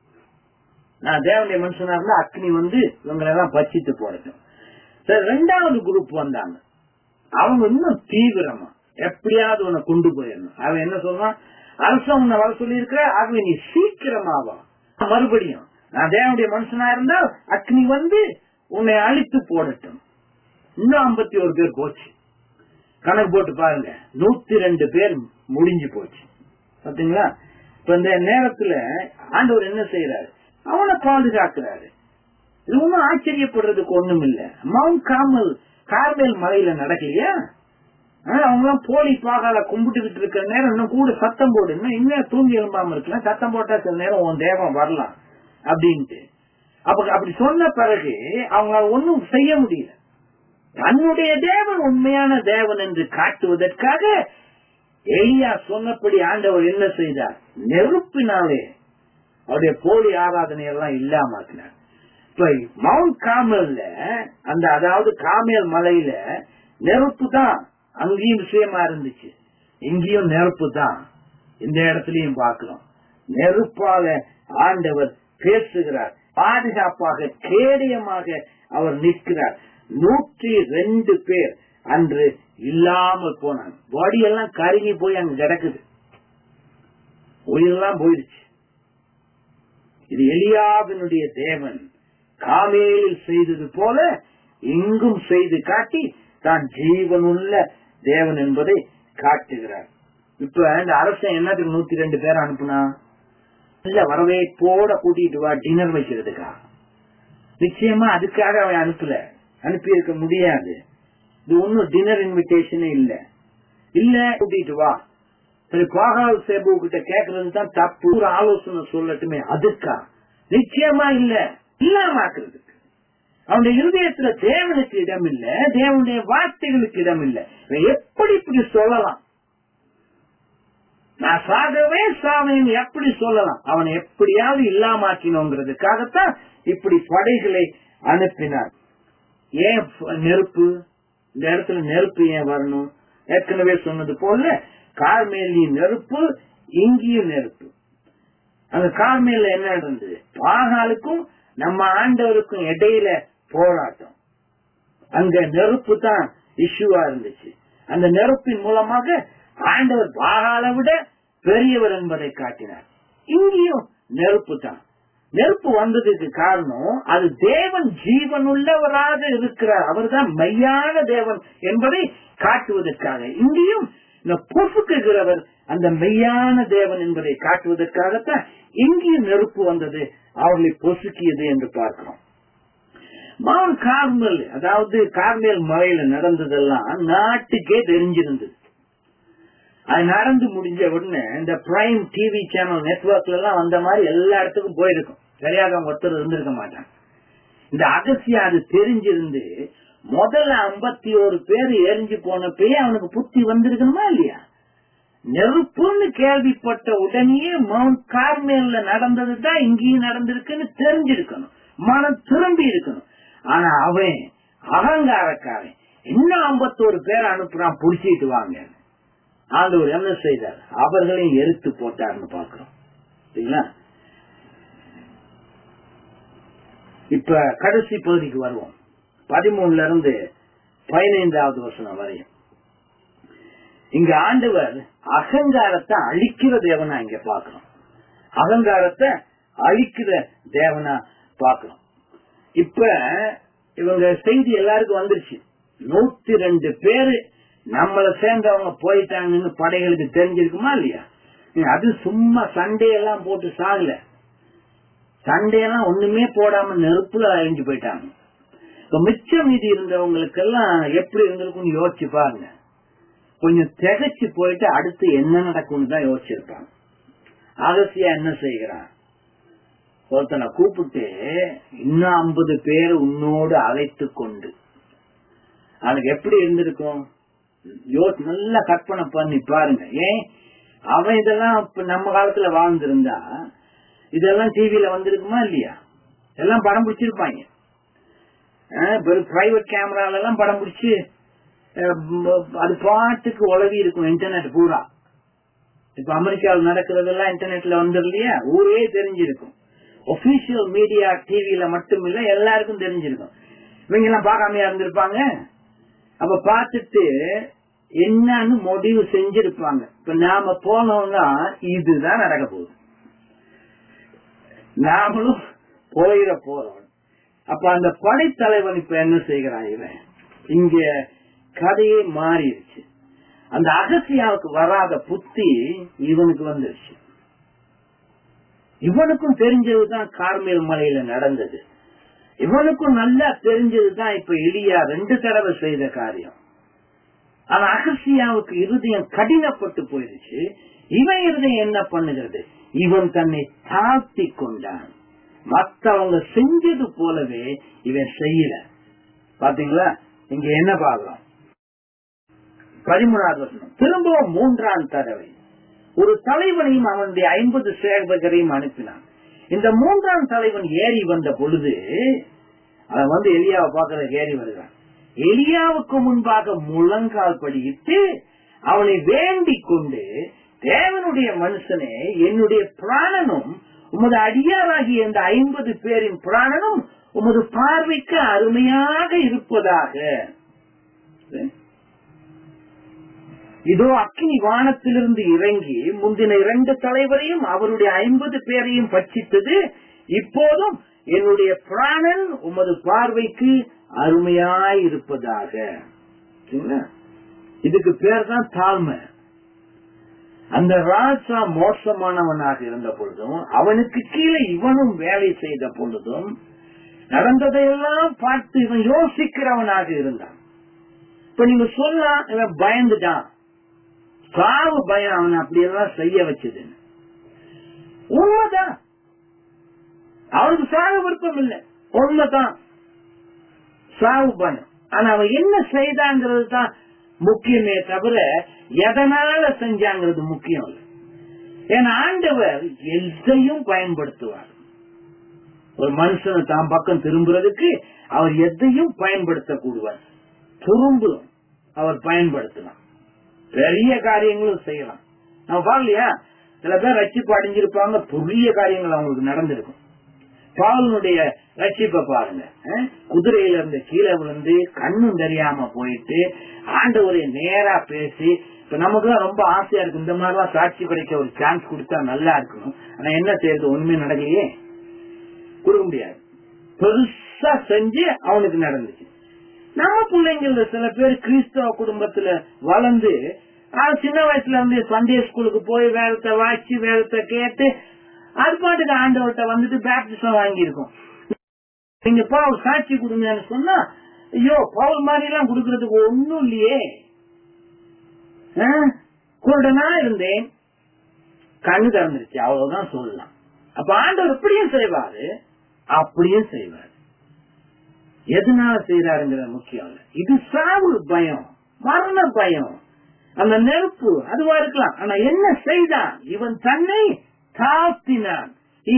நான் தேவனுடைய மனுஷனா இருந்தா அக்னி வந்து இவங்களை எல்லாம் பச்சித்து போடட்டும் சரி ரெண்டாவது குரூப் வந்தாங்க அவங்க இன்னும் தீவிரமா எப்படியாவது உன்னை கொண்டு போயிடணும் அவன் என்ன சொல்றான் அரசன் உன்னை வர சொல்லி இருக்கிற ஆகவே நீ சீக்கிரமா வா மறுபடியும் நான் தேவனுடைய மனுஷனா இருந்தா அக்னி வந்து உன்னை அழித்து போடட்டும் இன்னும் ஐம்பத்தி ஒரு பேர் போச்சு கணக்கு போட்டு பாருங்க நூத்தி ரெண்டு பேர் முடிஞ்சு போச்சு பாத்தீங்களா இப்ப இந்த நேரத்துல ஆண்டவர் என்ன செய்யறாரு அவனை பாதுகாக்கிறாரு இது ஒண்ணும் ஆச்சரியப்படுறதுக்கு ஒண்ணும் இல்ல மவுண்ட் காமல் கார்மேல் மலையில நடக்கலையா அவங்க எல்லாம் போலி பாகால கும்பிட்டுக்கிட்டு இருக்கிற நேரம் இன்னும் கூட சத்தம் போடு இன்னும் இன்னும் தூங்கி எழும்பாம இருக்கலாம் சத்தம் போட்டா சில நேரம் உன் தேவன் வரலாம் அப்படின்ட்டு அப்ப அப்படி சொன்ன பிறகு அவங்களால ஒன்னும் செய்ய முடியல தன்னுடைய தேவன் உண்மையான தேவன் என்று காட்டுவதற்காக எலியா சொன்னபடி ஆண்டவர் என்ன செய்தார் நெருப்பினாலே அவருடைய போலி ஆராதனை எல்லாம் இல்லாமக்கினார் இப்ப மவுண்ட் காமல்ல அந்த அதாவது காமேல் மலையில நெருப்பு தான் அங்கேயும் விஷயமா இருந்துச்சு இங்கேயும் நெருப்பு தான் இந்த இடத்துலயும் பார்க்கிறோம் நெருப்பாக ஆண்டவர் பேசுகிறார் பாதுகாப்பாக கேடயமாக அவர் நிற்கிறார் நூற்றி ரெண்டு பேர் அன்று இல்லாமல் போனாங்க பாடி எல்லாம் கருகி போய் அங்க கிடக்குது உயிரெல்லாம் போயிடுச்சு இது எலியாவினுடைய தேவன் காமேலில் செய்தது போல இங்கும் செய்து காட்டி தான் ஜீவனுள்ள தேவன் என்பதை காட்டுகிறார் இப்ப இந்த அரசன் என்னத்துக்கு நூத்தி ரெண்டு பேர் அனுப்புனா இல்ல வரவேற்போட கூட்டிட்டு வா டின்னர் வைக்கிறதுக்கா நிச்சயமா அதுக்காக அவன் அனுப்பல அனுப்பி இருக்க முடியாது இது ஒன்னும் டின்னர் இன்விடேஷனே இல்ல இல்ல கூட்டிட்டு வா சரி பாகால் சேபு கிட்ட கேக்குறது தான் தப்பு ஒரு ஆலோசனை சொல்லட்டுமே அதுக்கா நிச்சயமா இல்ல இல்லாமாக்குறதுக்கு அவனுடைய இருதயத்துல தேவனுக்கு இடம் இல்ல தேவனுடைய வார்த்தைகளுக்கு இடம் இல்ல இவன் எப்படி இப்படி சொல்லலாம் நான் சாகவே சாவேன் எப்படி சொல்லலாம் அவனை எப்படியாவது இல்லாமாக்கினோங்கிறதுக்காகத்தான் இப்படி படைகளை அனுப்பினார் ஏன் நெருப்பு இந்த இடத்துல நெருப்பு ஏன் வரணும் ஏற்கனவே சொன்னது போல கார்மேலியும் நெருப்பு இங்கேயும் நெருப்பு அந்த கார்மேல என்ன இருந்தது பாகாலுக்கும் நம்ம ஆண்டவருக்கும் இடையில போராட்டம் அங்க நெருப்பு தான் இஷ்யூவா இருந்துச்சு அந்த நெருப்பின் மூலமாக ஆண்டவர் பாகால விட பெரியவர் என்பதை காட்டினார் இங்கேயும் நெருப்பு தான் நெருப்பு வந்ததுக்கு காரணம் அது தேவன் ஜீவனுள்ளவராக இருக்கிறார் அவர்தான் மையான தேவன் என்பதை காட்டுவதற்காக இங்கேயும் இந்த பொசுக்குகிறவர் அந்த மெய்யான தேவன் என்பதை காட்டுவதற்காகத்தான் இங்கேயும் நெருப்பு வந்தது அவர்களை பொசுக்கியது என்று பார்க்கிறோம் மவுண்ட் கார்மல் அதாவது கார்மேல் மலையில நடந்ததெல்லாம் நாட்டுக்கே தெரிஞ்சிருந்தது அது நடந்து முடிஞ்ச உடனே இந்த பிரைம் டிவி சேனல் நெட்ஒர்க்ல எல்லாம் வந்த மாதிரி எல்லா இடத்துக்கும் போயிருக்கும் தெரியாதவங்க ஒருத்தர் இருந்திருக்க மாட்டாங்க இந்த அகசியம் அது தெரிஞ்சிருந்து முதல்ல ஐம்பத்தி ஒரு பேர் எரிஞ்சு போனப்பயே அவனுக்கு புத்தி வந்திருக்கணுமா இல்லையா நெருப்புன்னு கேள்விப்பட்ட உடனேயே மவுண்ட் கார்மேல்ல நடந்தது தான் இங்கேயும் நடந்திருக்குன்னு தெரிஞ்சிருக்கணும் மனம் திரும்பி இருக்கணும் ஆனா அவன் அகங்காரக்காரன் இன்னும் ஐம்பத்தோரு பேர் அனுப்புறான் புடிச்சிட்டு வாங்க ஆண்டவர் என்ன செய்தார் அவர்களையும் எரித்து போட்டார்னு பாக்குறோம் சரிங்களா இப்ப கடைசி பகுதிக்கு வருவோம் பதிமூணுல இருந்து பதினைந்தாவது வசனம் வரையும் இங்க ஆண்டவர் அகங்காரத்தை அழிக்கிற தேவனா இங்க பாக்குறோம் அகங்காரத்தை அழிக்கிற தேவனா பாக்குறோம் இப்ப இவங்க செய்தி எல்லாருக்கும் வந்துருச்சு நூத்தி ரெண்டு பேரு நம்மள சேர்ந்தவங்க போயிட்டாங்கன்னு படைகளுக்கு தெரிஞ்சிருக்குமா இல்லையா அது சும்மா சண்டே எல்லாம் போட்டு சாகல சண்டே எல்லாம் ஒண்ணுமே போடாம நெருப்புல அழிஞ்சு போயிட்டாங்க இப்ப மிச்ச மீதி இருந்தவங்களுக்கெல்லாம் எப்படி இருந்திருக்கும்னு யோசிச்சு பாருங்க கொஞ்சம் திகைச்சு போயிட்டு அடுத்து என்ன நடக்கும்னு தான் யோசிச்சிருப்பாங்க அகசியா என்ன செய்கிறான் ஒருத்தனை கூப்பிட்டு இன்னும் ஐம்பது பேர் உன்னோடு அழைத்து கொண்டு அவனுக்கு எப்படி இருந்திருக்கும் யோசி நல்லா கற்பனை பண்ணி பாருங்க ஏன் அவன் இதெல்லாம் இப்ப நம்ம காலத்துல வாழ்ந்திருந்தா இதெல்லாம் டிவியில வந்திருக்குமா இல்லையா எல்லாம் படம் பிடிச்சிருப்பாங்க பிரைவேட் கேமரால எல்லாம் படம் பிடிச்சு அது பாட்டுக்கு உலவி இருக்கும் இன்டர்நெட் பூரா இப்ப அமெரிக்காவில் நடக்கிறதெல்லாம் இன்டர்நெட்ல வந்துடும் இல்லையா ஊரே தெரிஞ்சிருக்கும் ஒபிஷியல் மீடியா டிவியில மட்டும் இல்ல எல்லாருக்கும் தெரிஞ்சிருக்கும் இவங்க எல்லாம் பார்க்காமையா இருந்திருப்பாங்க அப்ப பார்த்துட்டு என்னன்னு முடிவு செஞ்சிருப்பாங்க இப்ப நாம போனோம்னா இதுதான் நடக்க போகுது நாமளும் போயிட போறோம் அப்ப அந்த படைத்தலைவன் இப்ப என்ன செய்கிறான் இவன் இங்க கதையே மாறிடுச்சு அந்த அகசியாவுக்கு வராத புத்தி இவனுக்கு வந்துருச்சு இவனுக்கும் தெரிஞ்சதுதான் கார்மேல் மலையில நடந்தது இவனுக்கும் நல்லா தெரிஞ்சதுதான் இப்ப எலியா ரெண்டு தடவை செய்த காரியம் ஆனா அகசியாவுக்கு இருதயம் கடினப்பட்டு போயிருச்சு இவன் இருதயம் என்ன பண்ணுகிறது இவன் தன்னை தாழ்த்தி கொண்டான் மத்தவங்க செஞ்சது போலவே இவன் செய்யல பாத்தீங்களா இங்க என்ன பாக்குறோம் பதிமூணாவது வருஷம் திரும்பவும் மூன்றாம் தடவை ஒரு தலைவனையும் அவனுடைய ஐம்பது சேவகரையும் அனுப்பினான் இந்த மூன்றாம் தலைவன் ஏறி வந்த பொழுது அவன் வந்து எலியாவை பார்க்கறதுக்கு ஏறி வருகிறான் எலியாவுக்கு முன்பாக முழங்கால் படியிட்டு அவனை வேண்டிக் கொண்டு தேவனுடைய மனுஷனே என்னுடைய பிராணனும் உமது அடியாராகிய இந்த ஐம்பது பேரின் பிராணனும் உமது பார்வைக்கு அருமையாக இருப்பதாக இதோ அக்னி வானத்திலிருந்து இறங்கி முந்தின இரண்டு தலைவரையும் அவருடைய ஐம்பது பேரையும் பட்சித்தது இப்போதும் என்னுடைய பிராணன் உமது பார்வைக்கு அருமையாய் இருப்பதாக இதுக்கு பேர் தான் தாழ்மை அந்த ராஜா மோசமானவனாக இருந்த பொழுதும் அவனுக்கு கீழே இவனும் வேலை செய்த பொழுதும் நடந்ததையெல்லாம் பார்த்து இவன் யோசிக்கிறவனாக இருந்தான் இப்ப நீங்க சொல்லலாம் இவன் பயந்துட்டான் சாவு பயம் அவனை அப்படியெல்லாம் செய்ய வச்சது உண்மைதான் அவனுக்கு சாக விருப்பம் இல்லை உண்மைதான் சாவு பயம் ஆனா அவன் என்ன செய்தாங்கிறது தான் முக்கியமே தவிர எதனால செஞ்சாங்கிறது முக்கியம் இல்லை ஏன்னா ஆண்டவர் எதையும் பயன்படுத்துவார் ஒரு மனுஷனை தான் பக்கம் திரும்புறதுக்கு அவர் எதையும் பயன்படுத்தக்கூடுவார் திரும்பும் அவர் பயன்படுத்தலாம் பெரிய காரியங்களும் செய்யலாம் நம்ம பாக்கலையா சில பேர் ரட்சிப்பு அடைஞ்சிருப்பாங்க பெரிய காரியங்கள் அவங்களுக்கு நடந்திருக்கும் பாவனுடைய ரட்சிப்பை பாருங்க குதிரையில இருந்து கீழே விழுந்து கண்ணும் தெரியாம போயிட்டு ஆண்டவரை நேரா பேசி இப்ப நமக்கு ரொம்ப ஆசையா இருக்கு இந்த மாதிரி எல்லாம் சாட்சி கிடைக்க ஒரு சான்ஸ் கொடுத்தா நல்லா இருக்கணும் ஆனா என்ன செய்யறது ஒண்ணுமே நடக்கலையே கொடுக்க முடியாது பெருசா செஞ்சு அவனுக்கு நடந்துச்சு நம்ம பிள்ளைங்கள சில பேர் கிறிஸ்தவ குடும்பத்துல வளர்ந்து சின்ன வயசுல இருந்து சண்டே ஸ்கூலுக்கு போய் வேதத்தை வாய்ச்சி வேதத்தை கேட்டு அது பாட்டுக்கு ஆண்டவர்கிட்ட வந்துட்டு பேப்டிசம் வாங்கியிருக்கோம் நீங்க பவுல் சாட்சி கொடுங்கன்னு சொன்னா ஐயோ பவுல் மாதிரி எல்லாம் கொடுக்கறதுக்கு ஒண்ணும் இல்லையே குருடனா இருந்தேன் கண்ணு திறந்துருச்சு அவ்வளவுதான் சொல்லலாம் அப்ப ஆண்டவர் இப்படியும் செய்வாரு அப்படியும் செய்வாரு எதனால செய்யறாருங்கிற முக்கியம் இல்ல இது சாவு பயம் மரண பயம் அந்த நெருப்பு அதுவா இருக்கலாம் ஆனா என்ன செய்தான் இவன் தன்னை தாழ்த்தினான்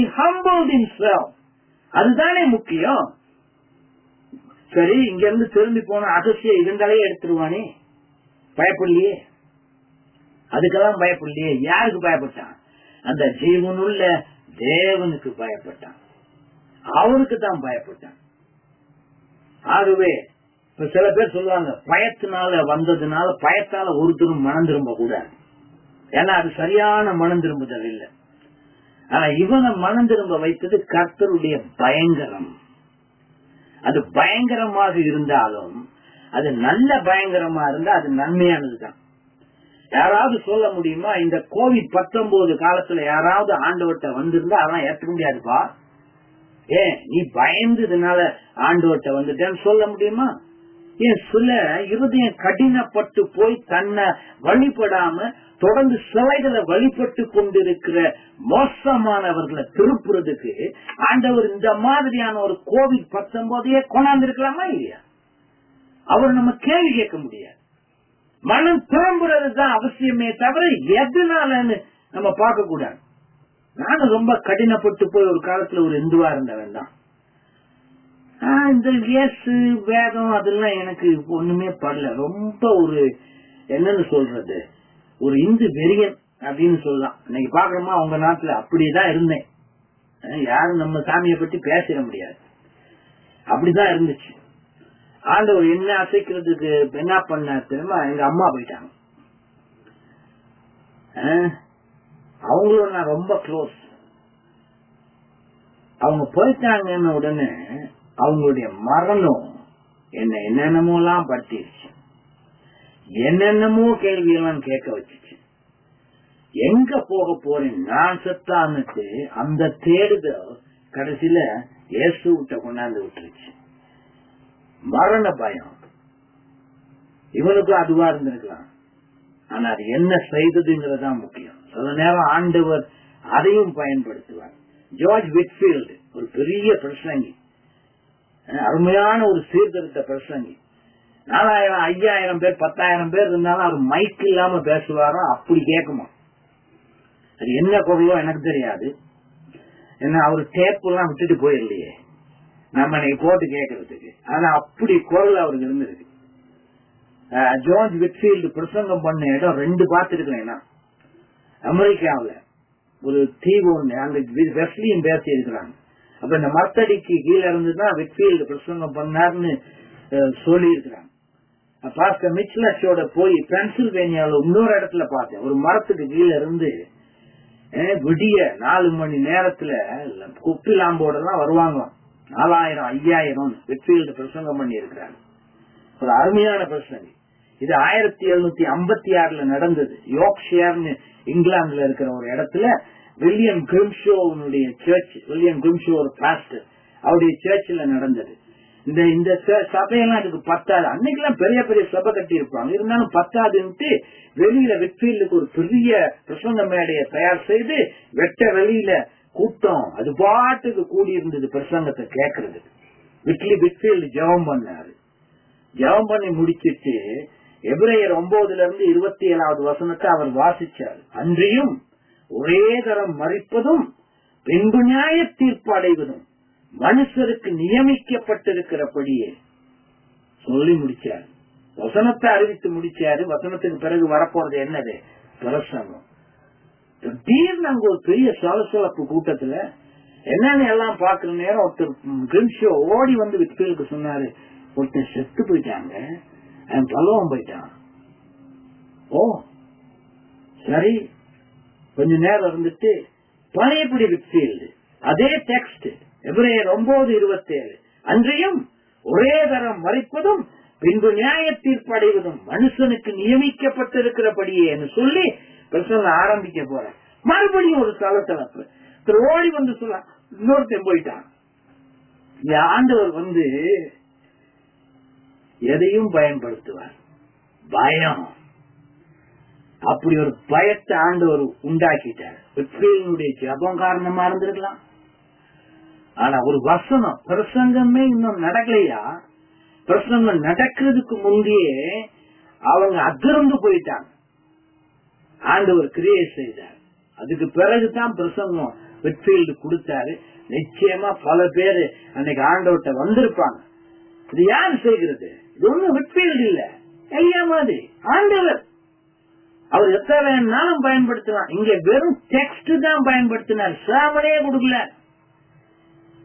அதுதானே முக்கியம் சரி இங்க இருந்து திரும்பி போன அதிர்ச்சியை இருந்தாலே எடுத்துருவானே பயப்படலையே அதுக்கெல்லாம் பயப்படலையே யாருக்கு பயப்பட்டான் அந்த ஜீவனுள்ள தேவனுக்கு பயப்பட்டான் அவனுக்கு தான் பயப்பட்டான் ஆகவே இப்ப சில பேர் சொல்லுவாங்க பயத்தினால வந்ததுனால பயத்தால ஒருத்தரும் மனம் திரும்ப கூடாது ஏன்னா அது சரியான மனம் திரும்புதல் இல்லை ஆனா இவனை மனம் திரும்ப வைத்தது கர்த்தருடைய பயங்கரம் அது பயங்கரமாக இருந்தாலும் அது நல்ல பயங்கரமா இருந்தா அது நன்மையானதுதான் யாராவது சொல்ல முடியுமா இந்த கோவிட் பத்தொன்பது காலத்துல யாராவது ஆண்டவர்கிட்ட வந்திருந்தா அதெல்லாம் ஏற்க முடியாதுப்பா ஏன் நீ பயந்ததுனால ஆண்டவர்கிட்ட வந்துட்டேன்னு சொல்ல முடியுமா ஏன் சில இருதயம் கடினப்பட்டு போய் தன்னை வழிபடாம தொடர்ந்து சிலைகளை வழிபட்டு கொண்டிருக்கிற மோசமானவர்களை திருப்புறதுக்கு ஆண்டவர் இந்த மாதிரியான ஒரு கோவிட் பத்தொன்பதையே கொண்டாந்து இருக்கலாமா இல்லையா அவர் நம்ம கேள்வி கேட்க முடியாது மனம் திரும்புறது தான் அவசியமே தவிர எதனாலன்னு நம்ம பார்க்க கூடாது நானும் ரொம்ப கடினப்பட்டு போய் ஒரு காலத்துல ஒரு இந்துவா இருந்தவன் தான் ஆஹ் இந்த இயேசு வேதம் அதெல்லாம் எனக்கு ஒண்ணுமே படல ரொம்ப ஒரு என்னன்னு சொல்றது ஒரு இந்து வெறியன் அப்படின்னு சொல்லலாம் இன்னைக்கு பாக்குறோமா உங்க நாட்டுல அப்படிதான் இருந்தேன் அஹ் யாரும் நம்ம சாமியை பத்தி பேசிட முடியாது அப்படிதான் இருந்துச்சு ஆண்டவர் என்ன அசைக்கிறதுக்கு என்ன பண்ண தெரியுமா எங்க அம்மா போயிட்டாங்க அஹ் அவங்களும் நான் ரொம்ப க்ளோஸ் அவங்க போயிட்டாங்கன்னு உடனே அவங்களுடைய மரணம் என்ன என்னென்னமோ எல்லாம் படுத்திருச்சு என்னென்னமோ கேள்வி எல்லாம் கேட்க வச்சுச்சு எங்க போக போறேன் நான் செத்தான்னுட்டு அந்த தேடுதல் கடைசியில இயேசு விட்ட கொண்டாந்து விட்டுருச்சு மரண பயம் இவனுக்கும் அதுவா இருந்திருக்கலாம் ஆனா அது என்ன செய்ததுங்கிறதுதான் முக்கியம் சில நேரம் ஆண்டவர் அதையும் பயன்படுத்துவார் ஜார்ஜ் விட்ஃபீல்டு ஒரு பெரிய பிரசங்கி அஹ் அருமையான ஒரு சீர்திருத்த பிரசங்கி நாலாயிரம் ஐயாயிரம் பேர் பத்தாயிரம் பேர் இருந்தாலும் அவர் மைக் இல்லாம பேசுவாரோ அப்படி கேட்குமா அது என்ன குரலோ எனக்கு தெரியாது ஏன்னா அவர் டேப் எல்லாம் விட்டுட்டு போயிடலையே நம்ம இன்னைக்கு போட்டு கேட்கறதுக்கு ஆனா அப்படி குரல் அவருக்கு இருந்திருக்கு அஹ் ஜார்ஜ் விட்ஃபீல்டு பிரசங்கம் பண்ண இடம் ரெண்டு பார்த்திருக்கிறேன் நான் அமெரிக்காவுல ஒரு தீவு ஒண்ணு அங்க வெஸ்லியும் பேசி இருக்கிறாங்க அப்ப இந்த மரத்தடிக்கு கீழே இருந்துதான் விட்ஃபீல்டு பிரசங்கம் பண்ணாருன்னு சொல்லி இருக்கிறாங்க பாஸ்டர் மிச்லஷோட போய் பென்சில்வேனியாவில் இன்னொரு இடத்துல பார்த்தேன் ஒரு மரத்துக்கு கீழே இருந்து அஹ், விடிய நாலு மணி நேரத்துல குப்பிலாம்போட எல்லாம் வருவாங்க நாலாயிரம் ஐயாயிரம் வெட்ஃபீல்டு பிரசங்கம் பண்ணி இருக்கிறாங்க ஒரு அருமையான பிரசங்கம் இது ஆயிரத்தி எழுநூத்தி ஐம்பத்தி ஆறுல நடந்தது யோக்ஷியர்னு இங்கிலாந்துல இருக்கிற ஒரு இடத்துல வில்லியம் கிரிம்ஷோனுடைய சர்ச் வில்லியம் கிரிம்ஷோ ஒரு பாஸ்டர் அவருடைய சர்ச்சில் நடந்தது இந்த இந்த ச- சபையெல்லாம் இதுக்கு பத்தாது அன்னைக்கெல்லாம் பெரிய பெரிய சபை கட்டி இருப்பாங்க இருந்தாலும் பத்தாதுன்ட்டு வெளியில வெட்ஃபீல்டுக்கு ஒரு பெரிய பிரசங்க மேடையை தயார் செய்து வெட்ட வெளியில கூட்டம் அது பாட்டுக்கு கூடி இருந்தது பிரசங்கத்தை கேட்கறது விட்லி விட்ஃபீல்டு ஜெபம் பண்ணாரு ஜெபம் பண்ணி முடிச்சிட்டு எபிரேயர் ஒன்பதுல இருந்து இருபத்தி ஏழாவது வசனத்தை அவர் வாசிச்சார் அன்றியும் ஒரே தரம் மறிப்பதும் பின்பு நியாய தீர்ப்பு அடைவதும் மனுஷருக்கு நியமிக்கப்பட்டிருக்கிறபடியே சொல்லி முடிச்சார் வசனத்தை அறிவித்து முடிச்சாரு வசனத்துக்கு பிறகு வரப்போறது என்னது பிரசங்கம் திடீர்னு அங்க ஒரு பெரிய சலசலப்பு கூட்டத்துல என்னன்னு எல்லாம் பாக்குற நேரம் ஒருத்தர் கிரிம்ஷோ ஓடி வந்து விட்பீலுக்கு சொன்னாரு ஒருத்தர் செத்து போயிட்டாங்க அவன் பல்லவம் போயிட்டான் ஓ சரி கொஞ்ச நேரம் இருந்துட்டு பழையபடி விட்பீல்டு அதே டெக்ஸ்ட் எபிரேயர் ஒன்பது இருபத்தி ஏழு அன்றையும் ஒரே தரம் மறிப்பதும் பின்பு நியாய தீர்ப்பு அடைவதும் மனுஷனுக்கு நியமிக்கப்பட்டிருக்கிறபடியே என்று சொல்லி பிரச்சனை ஆரம்பிக்க போறேன் மறுபடியும் ஒரு தளத்தளப்பு திரு ஓடி வந்து சொல்ல இன்னொருத்தன் போயிட்டான் இந்த ஆண்டவர் வந்து எதையும் பயன்படுத்துவார் பயம் அப்படி ஒரு பயத்தை ஆண்டவர் உண்டாக்கிட்டார் வெற்றியினுடைய ஜபம் காரணமா இருந்திருக்கலாம் ஆனா ஒரு வசனம் பிரசங்கமே இன்னும் நடக்கலையா பிரசங்கம் நடக்கிறதுக்கு முந்தையே அவங்க அதிர்ந்து போயிட்டாங்க ஆண்டவர் கிரியை செய்தார் அதுக்கு பிறகுதான் பிரசங்கம் வெட்ஃபீல்டு கொடுத்தாரு நிச்சயமா பல பேரு அன்னைக்கு ஆண்டவர்கிட்ட வந்திருப்பாங்க இது யார் செய்கிறது இது ஒண்ணும் வெட்ஃபீல்டு இல்ல எல்லையா மாதிரி ஆண்டவர் அவர் எத்தனை வேணாலும் பயன்படுத்தலாம் இங்க வெறும் டெக்ஸ்ட் தான் பயன்படுத்தினார் சாமனே கொடுக்கல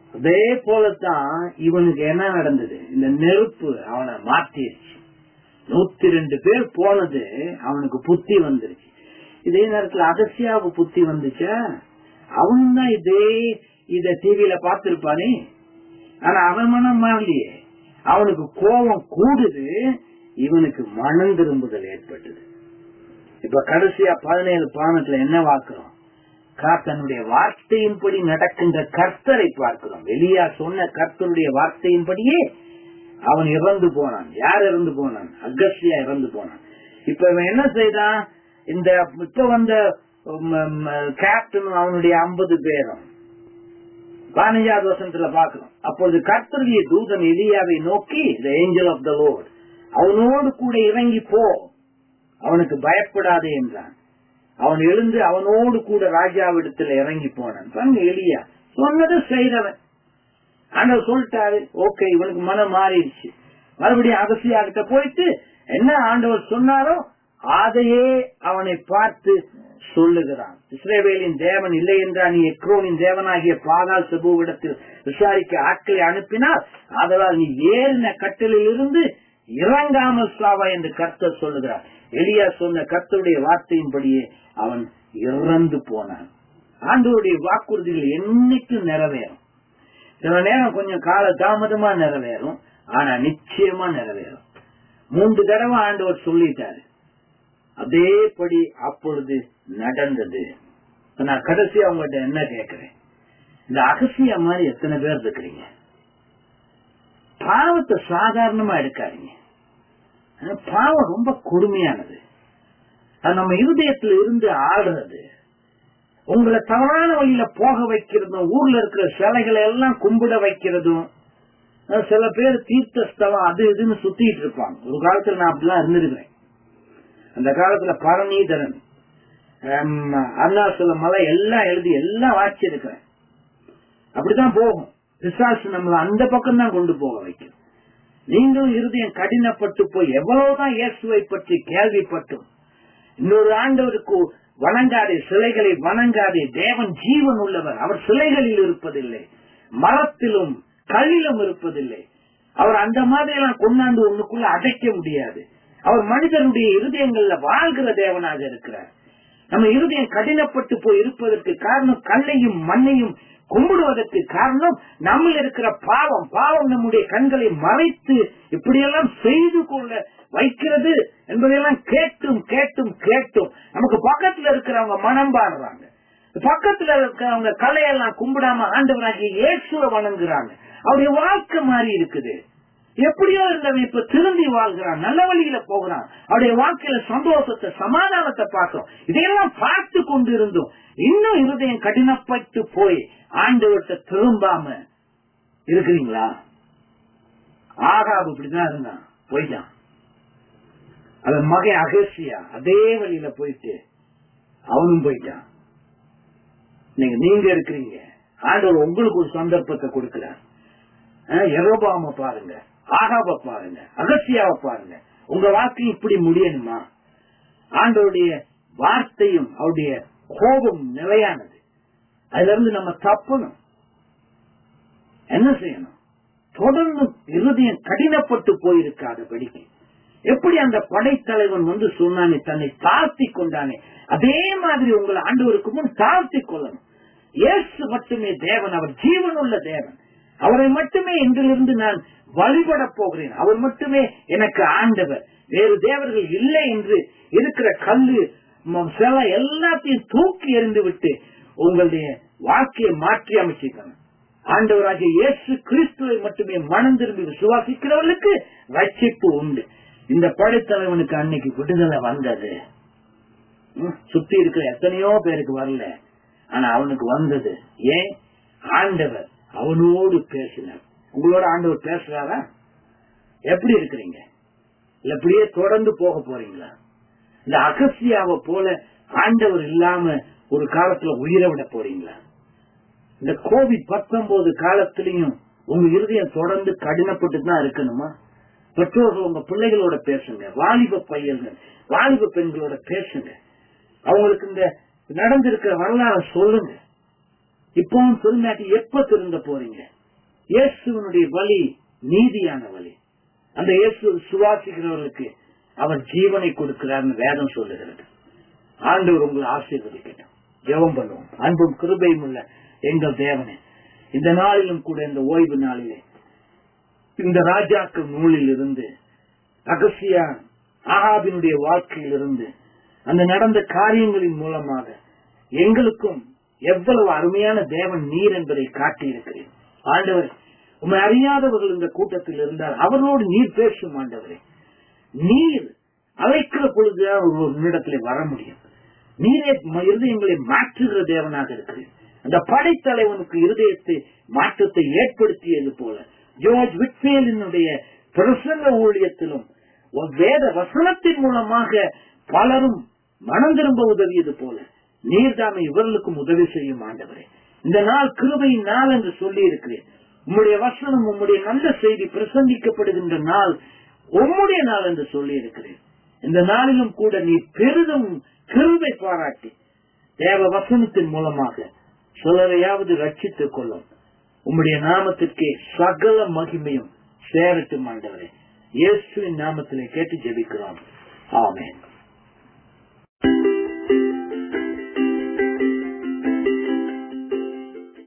அதே போலத்தான் இவனுக்கு என்ன நடந்தது இந்த நெருப்பு அவனை மாத்திருச்சு நூத்தி ரெண்டு பேர் போனது அவனுக்கு புத்தி வந்துருச்சு இதே நேரத்துல அகசியாவுக்கு புத்தி வந்துச்சா அவன் தான் இதே இத டிவியில பார்த்திருப்பானே ஆனா அவன் மனம் மாறலையே அவனுக்கு கோபம் கூடுது இவனுக்கு மனம் திரும்புதல் ஏற்பட்டது இப்ப கடைசியா பதினேழு பானத்துல என்ன வாக்குறோம் தன்னுடைய வார்த்தையின்படி நடக்கின்ற கர்த்தரை பார்க்கிறோம் வெளியா சொன்ன கர்த்தருடைய வார்த்தையின்படியே அவன் இறந்து போனான் யார் இறந்து போனான் அகஸ்தியா இறந்து போனான் இப்ப இவன் என்ன செய்தான் இந்த இப்ப வந்த கேப்டன் அவனுடைய ஐம்பது பேரும் பதினஞ்சாவது வருஷத்துல பாக்கிறோம் அப்பொழுது கர்த்தருடைய தூதன் எலியாவை நோக்கி the angel of the lord அவனோடு கூட இறங்கி போ அவனுக்கு பயப்படாதே என்றான் அவன் எழுந்து அவனோடு கூட ராஜாவிடத்துல இறங்கி போனான் பாருங்க எலியா சொன்னது செய்தவன் ஆண்டவர் சொல்லிட்டாரு ஓகே இவனுக்கு மனம் மாறிடுச்சு மறுபடியும் அகசியா கிட்ட போயிட்டு என்ன ஆண்டவர் சொன்னாரோ அதையே அவனை பார்த்து சொல்லுகிறான் இஸ்ரேவேலின் தேவன் இல்லை என்றால் நீ எக்ரோனின் தேவனாகிய பாதால் செபுவிடத்தில் விசாரிக்க ஆட்களை அனுப்பினால் அதனால் நீ ஏறின கட்டலில் இருந்து இறங்காமல் சாவா என்று கர்த்தர் சொல்லுகிறார் எலியா சொன்ன கர்த்தருடைய வார்த்தையின்படியே அவன் இறந்து போனான் ஆண்டவருடைய வாக்குறுதிகள் என்னைக்கும் நிறைவேறும் சில நேரம் கொஞ்சம் கால தாமதமா நிறைவேறும் ஆனா நிச்சயமா நிறைவேறும் மூன்று தடவை ஆண்டவர் சொல்லிட்டாரு அதேபடி அப்பொழுது நடந்தது நான் கடைசி அவங்ககிட்ட என்ன கேட்கிறேன் இந்த அகசிய மாதிரி எத்தனை பேர் இருக்கிறீங்க பாவத்தை சாதாரணமா எடுக்காதீங்க பாவம் ரொம்ப கொடுமையானது அது நம்ம இருதயத்துல இருந்து ஆடுறது உங்களை தவறான வழியில போக வைக்கிறதும் ஊர்ல இருக்கிற சிலைகளை எல்லாம் கும்பிட வைக்கிறதும் சில பேர் தீர்த்த ஸ்தலம் அது இதுன்னு சுத்திட்டு இருப்பாங்க ஒரு காலத்துல நான் அப்படிலாம் இருந்திருக்கிறேன் அந்த காலத்துல பரணிதரன் அருணாச்சல மலை எல்லாம் எழுதி எல்லாம் வாட்சி இருக்கிறேன் அப்படிதான் போகும் பிசாசு நம்மள அந்த பக்கம் தான் கொண்டு போக வைக்கும் நீங்களும் இருதயம் கடினப்பட்டு போய் எவ்வளவுதான் இயேசுவை பற்றி கேள்விப்பட்டும் இன்னொரு ஆண்டவருக்கு வணங்காதே சிலைகளை வணங்காதே தேவன் ஜீவன் உள்ளவர் அவர் சிலைகளில் இருப்பதில்லை மரத்திலும் கல்லிலும் இருப்பதில்லை அவர் அந்த மாதிரி எல்லாம் கொண்டாந்து ஒண்ணுக்குள்ள அடைக்க முடியாது அவர் மனிதனுடைய இருதயங்கள்ல வாழ்கிற தேவனாக இருக்கிறார் நம்ம இருதயம் கடினப்பட்டு போய் இருப்பதற்கு காரணம் கல்லையும் மண்ணையும் கும்பிடுவதற்கு காரணம் நம்ம இருக்கிற பாவம் பாவம் நம்முடைய கண்களை மறைத்து இப்படியெல்லாம் செய்து கொள்ள வைக்கிறது என்பதையெல்லாம் கேட்டும் கேட்டும் கேட்டும் நமக்கு பக்கத்துல இருக்கிறவங்க மனம் பாடுறாங்க பக்கத்துல இருக்கிறவங்க கலையெல்லாம் கும்பிடாம ஆண்டவராகிய இயேசுவை வணங்குறாங்க அவருடைய வாழ்க்கை மாறி இருக்குது எப்படியோ இருந்தவன் இப்ப திரும்பி வாழ்கிறான் நல்ல வழியில போகிறான் அவருடைய வாழ்க்கையில சந்தோஷத்தை சமாதானத்தை பார்க்கிறோம் இதையெல்லாம் பார்த்து கொண்டு இருந்தோம் இன்னும் இருதயம் கடினப்பட்டு போய் ஆண்டவர்கிட்ட திரும்பாம இருக்கிறீங்களா ஆகாபு இப்படிதான் இருந்தான் போயிட்டான் அவன் மகன் அகசியா அதே வழியில போயிட்டு அவனும் போயிட்டான் நீங்க நீங்க இருக்கிறீங்க ஆண்டவர் உங்களுக்கு ஒரு சந்தர்ப்பத்தை கொடுக்கிறார் எரோபாம பாருங்க ஆகாப பாருங்க அகசியாவை பாருங்க உங்க வாழ்க்கை இப்படி முடியணுமா ஆண்டவருடைய வார்த்தையும் அவருடைய கோபம் நிலையானது அதுல இருந்து நம்ம தப்பணும் என்ன செய்யணும் தொடர்ந்து இருதயம் கடினப்பட்டு போயிருக்காத படிக்க எப்படி அந்த படைத்தலைவன் வந்து சொன்னானே தன்னை தாழ்த்தி கொண்டானே அதே மாதிரி உங்களை ஆண்டவருக்கு முன் தாழ்த்தி கொள்ளணும் இயேசு மட்டுமே தேவன் அவர் ஜீவனுள்ள தேவன் அவரை மட்டுமே இன்றிலிருந்து நான் வழிபட போகிறேன் அவர் மட்டுமே எனக்கு ஆண்டவர் வேறு தேவர்கள் இல்லை என்று இருக்கிற கல்லு சில எல்லாத்தையும் தூக்கி எறிந்து விட்டு உங்களுடைய வாழ்க்கையை மாற்றி அமைச்சிக்கணும் ஆண்டவராகிய இயேசு கிறிஸ்துவை மட்டுமே மனம் திரும்பி விசுவாசிக்கிறவர்களுக்கு ரட்சிப்பு உண்டு இந்த படைத்தலைவனுக்கு அன்னைக்கு விடுதலை வந்தது சுத்தி இருக்கிற எத்தனையோ பேருக்கு வரல ஆனா அவனுக்கு வந்தது ஏன் ஆண்டவர் அவனோடு பேசினார் உங்களோட ஆண்டவர் பேசுறாரா எப்படி இருக்கிறீங்க இல்ல அப்படியே தொடர்ந்து போக போறீங்களா இந்த அகசியாவை போல ஆண்டவர் இல்லாம ஒரு காலத்துல உயிரை விட போறீங்களா இந்த கோவிட் பத்தொன்பது காலத்திலையும் உங்க இருதயம் தொடர்ந்து கடினப்பட்டு தான் இருக்கணுமா பெற்றோர்கள் உங்க பிள்ளைகளோட பேசுங்க வாலிப பையன்கள் வாலிப பெண்களோட பேசுங்க அவங்களுக்கு இந்த நடந்திருக்கிற வரலாறு சொல்லுங்க இப்பவும் திருநாட்டி எப்ப திருந்த போறீங்க இயேசுவனுடைய வழி நீதியான வழி அந்த இயேசு சுவாசிக்கிறவர்களுக்கு அவர் ஜீவனை கொடுக்கிறார்னு வேதம் சொல்லுகிறது ஆண்டவர் உங்களை ஆசீர்வதிக்கட்டும் ஜெபம் பண்ணுவோம் அன்பும் கிருபையும் உள்ள எங்கள் தேவனே இந்த நாளிலும் கூட இந்த ஓய்வு நாளிலே இந்த ராஜாக்கள் நூலில் இருந்து அகசியா ஆகாபினுடைய வாழ்க்கையிலிருந்து அந்த நடந்த காரியங்களின் மூலமாக எங்களுக்கும் எவ்வளவு அருமையான தேவன் நீர் என்பதை காட்டியிருக்கிறேன் ஆண்டவர் உண்மை அறியாதவர்கள் இந்த கூட்டத்தில் இருந்தால் அவர்களோடு நீர் பேசும் ஆண்டவரே நீர் அழைக்கிற பொழுதுதான் ஒரு இடத்துல வர முடியும் நீரே இருதயங்களை மாற்றுகிற தேவனாக இருக்கிறேன் அந்த படைத்தலைவனுக்கு இருதயத்தை மாற்றத்தை ஏற்படுத்தியது போல ஜோர்ஜ் விட்பேலினுடைய பிரசங்க ஊழியத்திலும் வேத வசனத்தின் மூலமாக பலரும் மனம் திரும்ப உதவியது போல நீர்தாமை இவர்களுக்கும் உதவி செய்யும் ஆண்டவரே இந்த நாள் கிருபையின் நாள் என்று சொல்லி இருக்கிறேன் உம்முடைய வசனம் உம்முடைய நல்ல செய்தி பிரசங்கிக்கப்படுகின்ற நாள் உம்முடைய நாள் என்று சொல்லி இருக்கிறேன் இந்த நாளிலும் கூட நீ பெரிதும் கிருபை பாராட்டி தேவ வசனத்தின் மூலமாக சிலரையாவது ரட்சித்துக் கொள்ளும் உம்முடைய நாமத்திற்கே சகல மகிமையும் சேரட்டும் ஆண்டவரே இயேசுவின் நாமத்திலே கேட்டு ஜெபிக்கிறோம் ஆமேன்